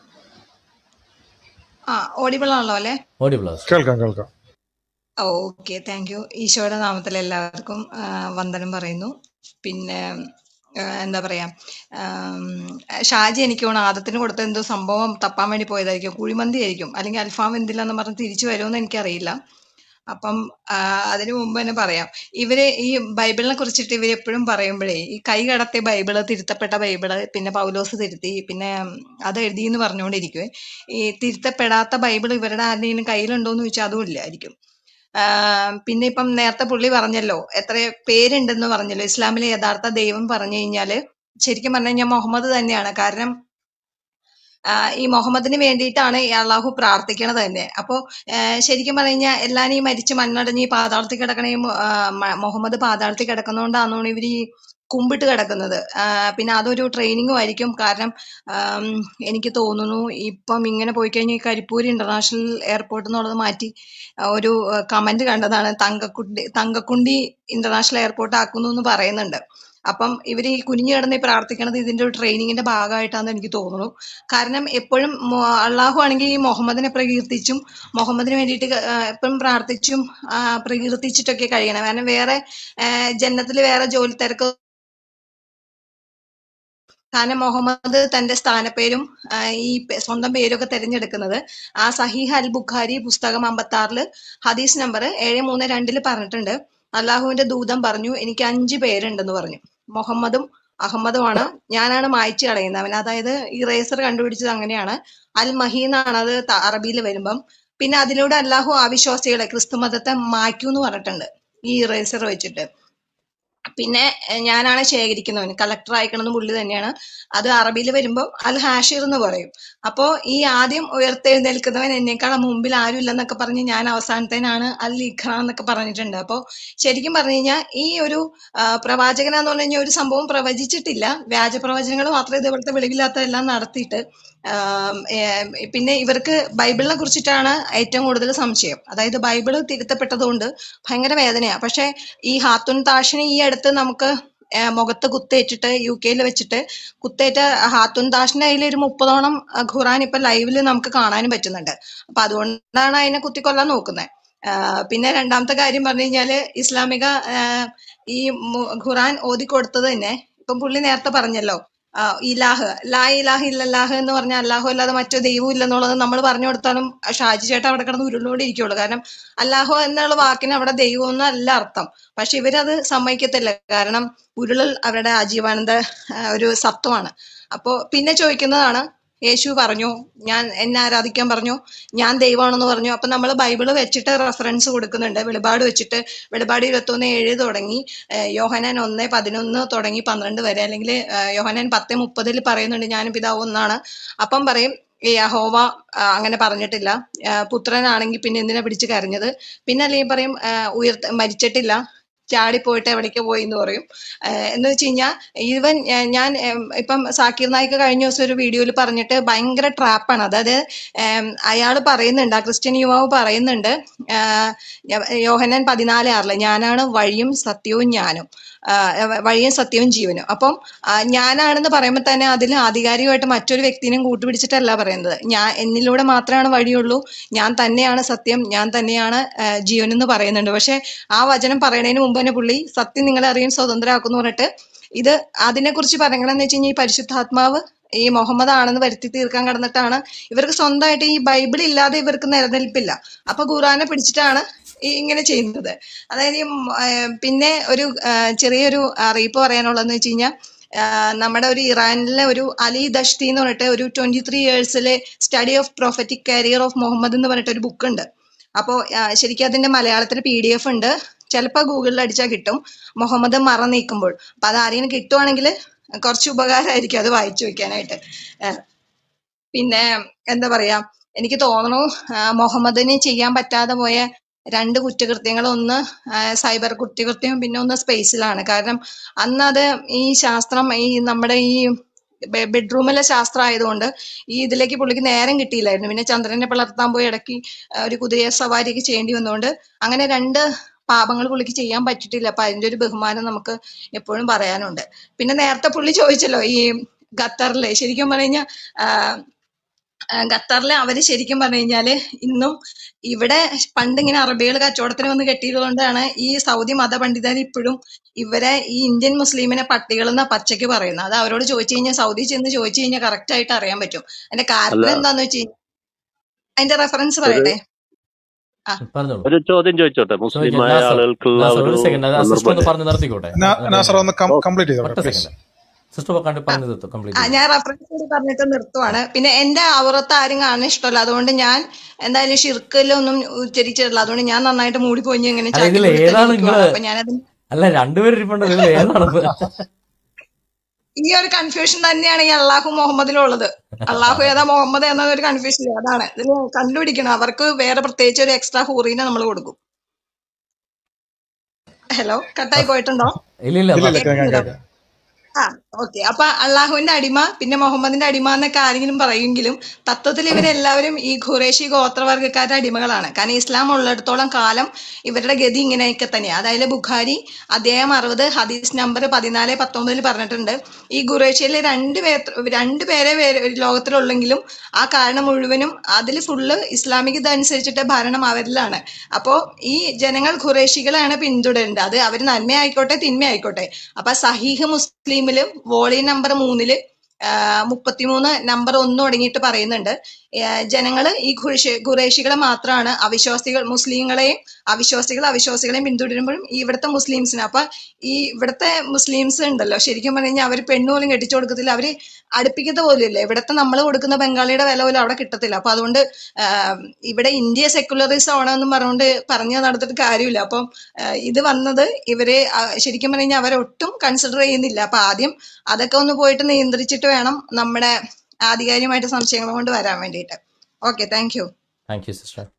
ആ ഓഡിബിൾ ആണല്ലോ അല്ലേ ഓടി ബ്ലസ് കേൾക്കാം കേൾക്കാം ഓക്കെ താങ്ക് യു ഈശോയുടെ നാമത്തിൽ എല്ലാവർക്കും ആ, വന്ദനം പറയുന്നു പിന്നെ ആ, എന്താ പറയാ ആം, ഷാജി എനിക്ക് തോന്നുന്നു ആദത്തിന് കൊടുത്ത എന്തോ സംഭവം തപ്പാൻ വേണ്ടി പോയതായിരിക്കും കുഴിമന്തി ആയിരിക്കും അല്ലെങ്കിൽ അൽഫാം എന്തില്ലാന്ന് പറഞ്ഞ് തിരിച്ചു വരുമെന്ന് എനിക്കറിയില്ല അപ്പം ആ, അതിനു മുമ്പ് തന്നെ പറയാം ഇവര് ഈ ബൈബിളിനെ കുറിച്ചിട്ട് ഇവർ എപ്പോഴും പറയുമ്പോഴേ ഈ കൈ കടത്തിയ ബൈബിള് തിരുത്തപ്പെട്ട ബൈബിള് പിന്നെ പൗലോസ് തിരുത്തി പിന്നെ ഉം, അത് എഴുതി എന്ന് പറഞ്ഞുകൊണ്ടിരിക്കുവേ ഈ തിരുത്തപ്പെടാത്ത ബൈബിൾ ഇവരുടെ ആരുടെയും കയ്യിലുണ്ടോന്ന് ചോദിച്ചാൽ അതും ഇല്ലായിരിക്കും ആഹ് പിന്നെ ഇപ്പം നേരത്തെ പുള്ളി പറഞ്ഞല്ലോ എത്ര പേരുണ്ടെന്ന് പറഞ്ഞല്ലോ ഇസ്ലാമിലെ യഥാർത്ഥ ദൈവം പറഞ്ഞു കഴിഞ്ഞാല് ശരിക്കും പറഞ്ഞു കഴിഞ്ഞാൽ മുഹമ്മദ് തന്നെയാണ് കാരണം ആഹ് ഈ മുഹമ്മദിന് വേണ്ടിയിട്ടാണ് ഈ അള്ളാഹു പ്രാർത്ഥിക്കണത് തന്നെ അപ്പോ ആഹ് ശരിക്കും പറഞ്ഞു കഴിഞ്ഞാൽ എല്ലാരും ഈ മരിച്ച് മണ്ണടഞ്ഞ് ഈ പാതാളത്തിൽ കിടക്കണ ഈ മു- ആഹ് മ- മുഹമ്മദ് പാതാളത്തിൽ കിടക്കുന്നതുകൊണ്ടാണ് ഇവർ ഈ കുമ്പിട്ട് കിടക്കുന്നത് ആഹ് പിന്നെ അതൊരു ട്രെയിനിങ്ങും ആയിരിക്കും കാരണം ആം, എനിക്ക് തോന്നുന്നു ഇപ്പം ഇങ്ങനെ പോയി കഴിഞ്ഞാൽ ഈ കരിപ്പൂർ ഇന്റർനാഷണൽ എയർപോർട്ട് എന്നുള്ളത് മാറ്റി ആ, ഒരു കമന്റ് കണ്ടതാണ് തങ്കക്കുണ്ടി തങ്കക്കുണ്ടി ഇന്റർനാഷണൽ എയർപോർട്ട് ആക്കുന്നു എന്ന് പറയുന്നുണ്ട് അപ്പം ഇവർ ഈ കുനിഞ്ഞു കിടന്ന് ഈ പ്രാർത്ഥിക്കണത് ഇതിന്റെ ഒരു ട്രെയിനിങ്ങിന്റെ ഭാഗമായിട്ടാണെന്ന് എനിക്ക് തോന്നുന്നു കാരണം എപ്പോഴും മൊ- അള്ളാഹു ആണെങ്കിൽ ഈ മുഹമ്മദിനെ പ്രകീർത്തിച്ചും മുഹമ്മദിന് വേണ്ടിയിട്ട് ക- ആ, എപ്പോഴും പ്രാർത്ഥിച്ചും ആ, പ്രകീർത്തിച്ചിട്ടൊക്കെ കഴിയണം കാരണം വേറെ ജന്നത്തിൽ വേറെ ജോലി തിരക്ക് കാരണം മുഹമ്മദ് തന്റെ സ്ഥാനപ്പേരും ആ, ഈ പെ- സ്വന്തം പേരൊക്കെ തിരഞ്ഞെടുക്കുന്നത് ആ സഹീഹ് അൽ ബുഖാരി പുസ്തകം അമ്പത്തി ആറില് ഹദീസ് നമ്പർ ഏഴ് മൂന്ന് രണ്ടില് പറഞ്ഞിട്ടുണ്ട് അള്ളാഹുവിന്റെ ദൂതം പറഞ്ഞു എനിക്ക് അഞ്ച് പേരുണ്ടെന്ന് പറഞ്ഞു മുഹമ്മദും അഹമ്മദുമാണ് ഞാനാണ് മായ്ച്ചു കളയുന്നവൻ അതായത് ഈ റേസർ കണ്ടുപിടിച്ചത് അങ്ങനെയാണ് അൽ മഹി എന്നാണ് അത് അറബിയിൽ വരുമ്പം പിന്നെ അതിലൂടെ അല്ലാഹു അവിശ്വാസികളെ ക്രിസ്തു മതത്തെ മായ്ക്കൂ എന്ന് പറഞ്ഞിട്ടുണ്ട് ഈ റേസർ വെച്ചിട്ട് പിന്നെ എഹ്, ഞാനാണ് ശേഖരിക്കുന്നവൻ കളക്ടർ അയക്കണമെന്ന് പുള്ളി തന്നെയാണ് അത് അറബിയിൽ വരുമ്പോൾ അൽ ഹാഷിർ എന്ന് പറയും അപ്പോ ഈ ആദ്യം ഉയർത്തെഴുന്നേൽക്കുന്നവൻ എന്നേക്കാൾ മുമ്പിൽ ആരും ഇല്ലെന്നൊക്കെ പറഞ്ഞ് ഞാൻ അവസാനത്തേനാണ് അൽ ഇഖ്റ എന്നൊക്കെ പറഞ്ഞിട്ടുണ്ട് അപ്പോ ശരിക്കും പറഞ്ഞു കഴിഞ്ഞാൽ ഈ ഒരു ആ, പ്രവാചകനാന്ന് പറഞ്ഞു കഴിഞ്ഞാൽ ഒരു സംഭവം പ്രവചിച്ചിട്ടില്ല വ്യാജ പ്രവചനങ്ങൾ മാത്രമേ ഇതുപോലത്തെ വെളിവില്ലാത്തതെല്ലാം നടത്തിയിട്ട് ആം, ഏം, പിന്നെ ഇവർക്ക് ബൈബിളിനെ കുറിച്ചിട്ടാണ് ഏറ്റവും കൂടുതൽ സംശയം അതായത് ബൈബിള് തിരുത്തപ്പെട്ടതുകൊണ്ട് ഭയങ്കര വേദനയാണ് പക്ഷെ ഈ ഹാത്തുൻ താഷിനെ ഈ അടുത്ത് നമുക്ക് ആ, മുഖത്ത് കുത്തേറ്റിട്ട് യു കെയിൽ വെച്ചിട്ട് കുത്തേറ്റ ഹാത്തുൻ താഷിന്റെ കയ്യിൽ ഒരു മുപ്പതോളം ആ, ഖുറാൻ ഇപ്പൊ ലൈവില് നമുക്ക് കാണാനും പറ്റുന്നുണ്ട് അപ്പൊ അതുകൊണ്ടാണ് അതിനെ കുത്തിക്കൊല്ലാൻ നോക്കുന്നത് പിന്നെ രണ്ടാമത്തെ കാര്യം പറഞ്ഞു കഴിഞ്ഞാല് ഇസ്ലാമിക ആ, ഈ മു- ഖുറാൻ ഓതി കൊടുത്തത് തന്നെ ഇപ്പം പുള്ളി നേരത്തെ പറഞ്ഞല്ലോ ആ, ഇലാഹ് ലാ ഇലാഹ് ഇല്ലല്ലാഹ് എന്ന് പറഞ്ഞാൽ അല്ലാഹു അല്ലാതെ മറ്റോ ദൈവവും ഇല്ലെന്നുള്ളത് നമ്മൾ പറഞ്ഞു കൊടുത്താലും ഷാജി ചേട്ടൻ അവിടെ കിടന്ന് ഉരുളോണ്ടിരിക്കുള്ളൂ കാരണം അല്ലാഹു എന്നുള്ള വാക്കിന് അവിടെ ദൈവം എന്നല്ല അർത്ഥം പക്ഷെ ഇവരത് സമ്മതിക്കത്തില്ല കാരണം ഉരുളൽ അവരുടെ ആജീവാനന്ദ ആ, ഒരു സത്വമാണ് അപ്പോ പിന്നെ ചോദിക്കുന്നതാണ് യേശു പറഞ്ഞു ഞാൻ എന്നെ ആരാധിക്കാൻ പറഞ്ഞു ഞാൻ ദൈവമാണെന്ന് പറഞ്ഞു അപ്പൊ നമ്മൾ ബൈബിള് വെച്ചിട്ട് റെഫറൻസ് കൊടുക്കുന്നുണ്ട് വെളിപാട് വെച്ചിട്ട് വെളിപാട് ഇരുപത്തൊന്ന് ഏഴ് തുടങ്ങി ഏഹ് യോഹനാൻ ഒന്ന് പതിനൊന്ന് തുടങ്ങി പന്ത്രണ്ട് വരെ അല്ലെങ്കിൽ യോഹനാൻ പത്ത് മുപ്പതിൽ പറയുന്നുണ്ട് ഞാനും പിതാവ് ഒന്നാണ് അപ്പം പറയും ഈ യഹോവ ആ, അങ്ങനെ പറഞ്ഞിട്ടില്ല ആ, പുത്രനാണെങ്കിൽ പിന്നെ എന്തിനാ പിടിച്ച് കരഞ്ഞത് പിന്നെ അല്ലെങ്കിൽ പറയും ആ, ഉയർത്ത മരിച്ചിട്ടില്ല ചാടിപ്പോയിട്ട് എവിടേക്ക് പോയി എന്ന് പറയും ആഹ് എന്ന് വെച്ച് കഴിഞ്ഞാൽ ഈവൻ ഞാൻ ഉം, ഇപ്പം സാക്കിർ നായിക്ക് കഴിഞ്ഞ ദിവസം ഒരു വീഡിയോയിൽ പറഞ്ഞിട്ട് ഭയങ്കര ട്രാപ്പാണ് അതായത് അയാൾ പറയുന്നുണ്ട് ആ ക്രിസ്ത്യൻ യുവാവ് പറയുന്നുണ്ട് ആഹ് യ- യോഹന്നാൻ പതിനാല് ആറില് ഞാനാണ് വഴിയും സത്യവും ഞാനും ആഹ് വ- വഴിയും സത്യവും ജീവനും അപ്പം ആഹ് ഞാനാണെന്ന് പറയുമ്പോൾ തന്നെ അതിൽ ആധികാരികമായിട്ട് മറ്റൊരു വ്യക്തിനെയും കൂട്ടുപിടിച്ചിട്ടല്ല പറയുന്നത് ഞാൻ എന്നിലൂടെ മാത്രമാണ് വഴിയുള്ളൂ ഞാൻ തന്നെയാണ് സത്യം ഞാൻ തന്നെയാണ് ആഹ് ജീവൻ എന്ന് പറയുന്നുണ്ട് പക്ഷെ ആ വചനം പറയുന്നതിന് മുമ്പ് തന്നെ പുള്ളി സത്യം നിങ്ങളെ അറിയും സ്വതന്ത്രമാക്കുന്നു പറഞ്ഞിട്ട് ഇത് അതിനെക്കുറിച്ച് പറയണമെന്ന് വെച്ച് കഴിഞ്ഞാൽ ഈ പരിശുദ്ധാത്മാവ് ഈ മുഹമ്മദ് ആണെന്ന് വരുത്തി തീർക്കാൻ കടന്നിട്ടാണ് ഇവർക്ക് സ്വന്തമായിട്ട് ഈ ബൈബിൾ ഇല്ലാതെ ഇവർക്ക് നിലനിൽപ്പില്ല അപ്പൊ ഖുറാനെ പിടിച്ചിട്ടാണ് ഈ ഇങ്ങനെ ചെയ്യുന്നത് അതായത് ഈ മ്, ഏർ പിന്നെ ഒരു ഏർ ചെറിയൊരു അറിയിപ്പ് പറയാനുള്ളതെന്ന് വെച്ച് കഴിഞ്ഞാൽ നമ്മുടെ ഒരു ഇറാനിലെ ഒരു അലി ദഷ്തി എന്ന് പറഞ്ഞിട്ട് ഒരു ട്വന്റി ത്രീ ഇയേഴ്സിലെ study of prophetic career of Muhammad എന്ന് പറഞ്ഞിട്ട് ഒരു ബുക്ക് ഉണ്ട് അപ്പോൾ ശരിക്കും അതിന്റെ മലയാളത്തിൽ പി ഡി എഫ് ഉണ്ട് ചിലപ്പോൾ ഗൂഗിളിൽ അടിച്ചാൽ കിട്ടും മുഹമ്മദ് മറ നീക്കുമ്പോൾ അപ്പൊ അത് ആരെങ്കിലും കിട്ടുവാണെങ്കിൽ കുറച്ച് ഉപകാരമായിരിക്കും അത് വായിച്ചു വെക്കാനായിട്ട് ഏഹ് പിന്നെ എന്താ പറയാ എനിക്ക് തോന്നുന്നു ആ, മുഹമ്മദിന് ചെയ്യാൻ പറ്റാതെ പോയ രണ്ട് കുറ്റകൃത്യങ്ങൾ ഒന്ന് ആ, സൈബർ കുറ്റകൃത്യം പിന്നെ ഒന്ന് സ്പേസിലാണ് കാരണം അന്ന് അത് ഈ ശാസ്ത്രം ഈ നമ്മുടെ ഈ ബെ- ബെഡ്റൂമിലെ ശാസ്ത്രം ആയതുകൊണ്ട് ഈ ഇതിലേക്ക് പുള്ളിക്ക് നേരം കിട്ടിയില്ലായിരുന്നു പിന്നെ ചന്ദ്രനെ പിളർത്താൻ പോയി ഇടയ്ക്ക് ആ, ഒരു കുതിര സവാരിയൊക്കെ ചെയ്യേണ്ടി വന്നതുകൊണ്ട് അങ്ങനെ രണ്ട് പാപങ്ങൾ പുള്ളിക്ക് ചെയ്യാൻ പറ്റിയിട്ടില്ല അപ്പൊ അതിന്റെ ഒരു ബഹുമാനം നമുക്ക് എപ്പോഴും പറയാനുണ്ട് പിന്നെ നേരത്തെ പുള്ളി ചോദിച്ചല്ലോ ഈ ഖത്തറിലെ ശരിക്കും പറഞ്ഞു കഴിഞ്ഞാൽ ഖത്തറിലെ അവര് ശരിക്കും പറഞ്ഞു കഴിഞ്ഞാല് ഇന്നും ഇവിടെ പണ്ട് ഇങ്ങനെ അറബികൾ കച്ചവടത്തിന് വന്ന് കെട്ടിയതുകൊണ്ടാണ് ഈ സൗദി മതപണ്ഡിതർ ഇപ്പോഴും ഇവരെ ഈ ഇന്ത്യൻ മുസ്ലിമിനെ പട്ടികൾ എന്നാ പച്ചയ്ക്ക് പറയുന്നത് അത് അവരോട് ചോദിച്ചു കഴിഞ്ഞാൽ സൗദി ചെന്ന് ചോദിച്ചു കഴിഞ്ഞാൽ കറക്റ്റ് ആയിട്ട് അറിയാൻ പറ്റും അതിന്റെ അല്ല കാരണം എന്താന്ന് വെച്ച് കഴിഞ്ഞാൽ അതിന്റെ റെഫറൻസ് ഒരു പറയട്ടെ ആ പറഞ്ഞോളൂ ഒരു ചോദ്യം ചോദിച്ചോട്ടെ ചോദിക്കാം മുസ്ലിമായ നാസർ ആളുകൾക്കുള്ള നാസർ ഒരു ഒരു സെക്കൻഡ് സിസ്റ്റർ ഒന്ന് സന്ദർഭമല്ലേ പറഞ്ഞു നിർത്തിക്കോട്ടെ നാ- ന- നാസർ ന- ഒന്ന് ഓ, കംപ്ലീറ്റ് ചെയ്തോട്ടെ ഒറ്റ പ്ലീസ് സെക്കൻഡ് സിസ്റ്റർ കണ്ട് പറഞ്ഞു തീർത്തു കംപ്ലീറ്റ് ആ ചെയ്തു ഞാൻ റെഫറൻസ് കൂടി പറഞ്ഞിട്ട് നിർത്തുവാണ് പിന്നെ എന്റെ ഔറത്ത് ആരും കാണാൻ ഇഷ്ടമല്ല അതുകൊണ്ട് ഞാൻ എന്തായാലും ഷിർക്കിലൊന്നും ഉച്ചരിച്ചിട്ടില്ല അതുകൊണ്ട് ഞാൻ നന്നായിട്ട് മൂടിപ്പോയി ഇങ്ങനെ അല്ല ഇതിൽ ചാക്കിനുള്ളിൽ തന്നെ ഏതാണ് നിങ്ങള് ഇരിക്കുവാണ് അപ്പൊ ഞാനത് അല്ല രണ്ടുപേരും ഇരിപ്പുണ്ട് ഇതിൽ ഏതാണെന്ന് ഈ ഒരു കൺഫ്യൂഷൻ തന്നെയാണ് ഈ അള്ളാഹു മുഹമ്മദിലുള്ളത് അള്ളാഹു ഏതാ മുഹമ്മദ് എന്ന ഒരു കൺഫ്യൂഷൻ അതാണ് ഇതിൽ കണ്ടുപിടിക്കണം അവർക്ക് വേറെ പ്രത്യേകിച്ച് ഒരു എക്സ്ട്രാ ഹൂറിനെ നമ്മൾ കൊടുക്കും ഹലോ കട്ടായി പോയിട്ടുണ്ടോ ഇല്ല ഇല്ല ഇല്ല ഇല്ല പറ കേൾക്കാം കേൾക്കുന്നുണ്ടോ കേൾക്കാം ആ ഓക്കെ അപ്പൊ അള്ളാഹുവിന്റെ അടിമ പിന്നെ മുഹമ്മദിന്റെ അടിമ എന്നൊക്കെ ആരെങ്കിലും പറയുമെങ്കിലും തത്വത്തിൽ ഇവരെല്ലാവരും ഈ ഖുറേഷി ഗോത്രവർഗക്കാരുടെ അടിമകളാണ് കാരണം ഇസ്ലാം ഉള്ളിടത്തോളം കാലം ഇവരുടെ ഗതി ഇങ്ങനെയൊക്കെ തന്നെയാണ് അതായത് ബുഖാരി അദ്ദേഹം അറുപത് ഹദീസ് നമ്പർ പതിനാല് പത്തൊമ്പതിൽ പറഞ്ഞിട്ടുണ്ട് ഈ ഖുറേഷ്യയിലെ രണ്ട് പേർ രണ്ട് പേരെ വേ- ലോകത്തിലുള്ളെങ്കിലും ആ കാരണം മുഴുവനും അതിൽ ഫുള്ള് ഇസ്ലാമിക ഇതനുസരിച്ചിട്ട് ഭരണം അവരിലാണ് അപ്പോ ഈ ജനങ്ങൾ ഖുറേഷികളാണ് പിന്തുടരേണ്ടത് അത് അവർ നന്മയായിക്കോട്ടെ തിന്മയായിക്കോട്ടെ അപ്പൊ സഹീഹ് മുസ്ലിമില് വോളിയം നമ്പർ മൂന്നില് മുപ്പത്തിമൂന്ന് നമ്പർ ഒന്ന് തുടങ്ങിയിട്ട് പറയുന്നുണ്ട് ആഹ് ജനങ്ങള് ഈ ഖുറേഷി ഖുറേഷികളെ മാത്രമാണ് അവിശ്വാസികൾ മുസ്ലിങ്ങളെയും അവിശ്വാസികൾ അവിശ്വാസികളെയും പിന്തുടരുമ്പോഴും ഈ ഇവിടുത്തെ മുസ്ലിംസിന് അപ്പൊ ഈ ഇവിടുത്തെ മുസ്ലിംസ് ഉണ്ടല്ലോ ശരിക്കും പറഞ്ഞു കഴിഞ്ഞാൽ അവർ പെണ്ണു പോലും കെട്ടിച്ചു കൊടുക്കത്തില്ല അവര് അടുപ്പിക്കത്ത പോലും ഇല്ല ഇവിടുത്തെ നമ്മൾ കൊടുക്കുന്ന ബംഗാളിയുടെ വില പോലും അവിടെ കിട്ടത്തില്ല അപ്പൊ അതുകൊണ്ട് ആഹ് ഇവിടെ ഇന്ത്യ സെക്കുലറിസം ആണെന്നും പറഞ്ഞുകൊണ്ട് പറഞ്ഞു നടത്തിട്ട് കാര്യമില്ല അപ്പം ആഹ് ഇത് വന്നത് ഇവരെ ആഹ് ശരിക്കും പറഞ്ഞു കഴിഞ്ഞാൽ അവരെ ഒട്ടും കൺസിഡർ ചെയ്യുന്നില്ല അപ്പൊ ആദ്യം അതൊക്കെ ഒന്ന് പോയിട്ട് നിയന്ത്രിച്ചിട്ട് വേണം നമ്മുടെ ആധികാരികമായിട്ട് സംശയങ്ങൾ കൊണ്ട് വരാൻ വേണ്ടിയിട്ട് okay thank you thank you sister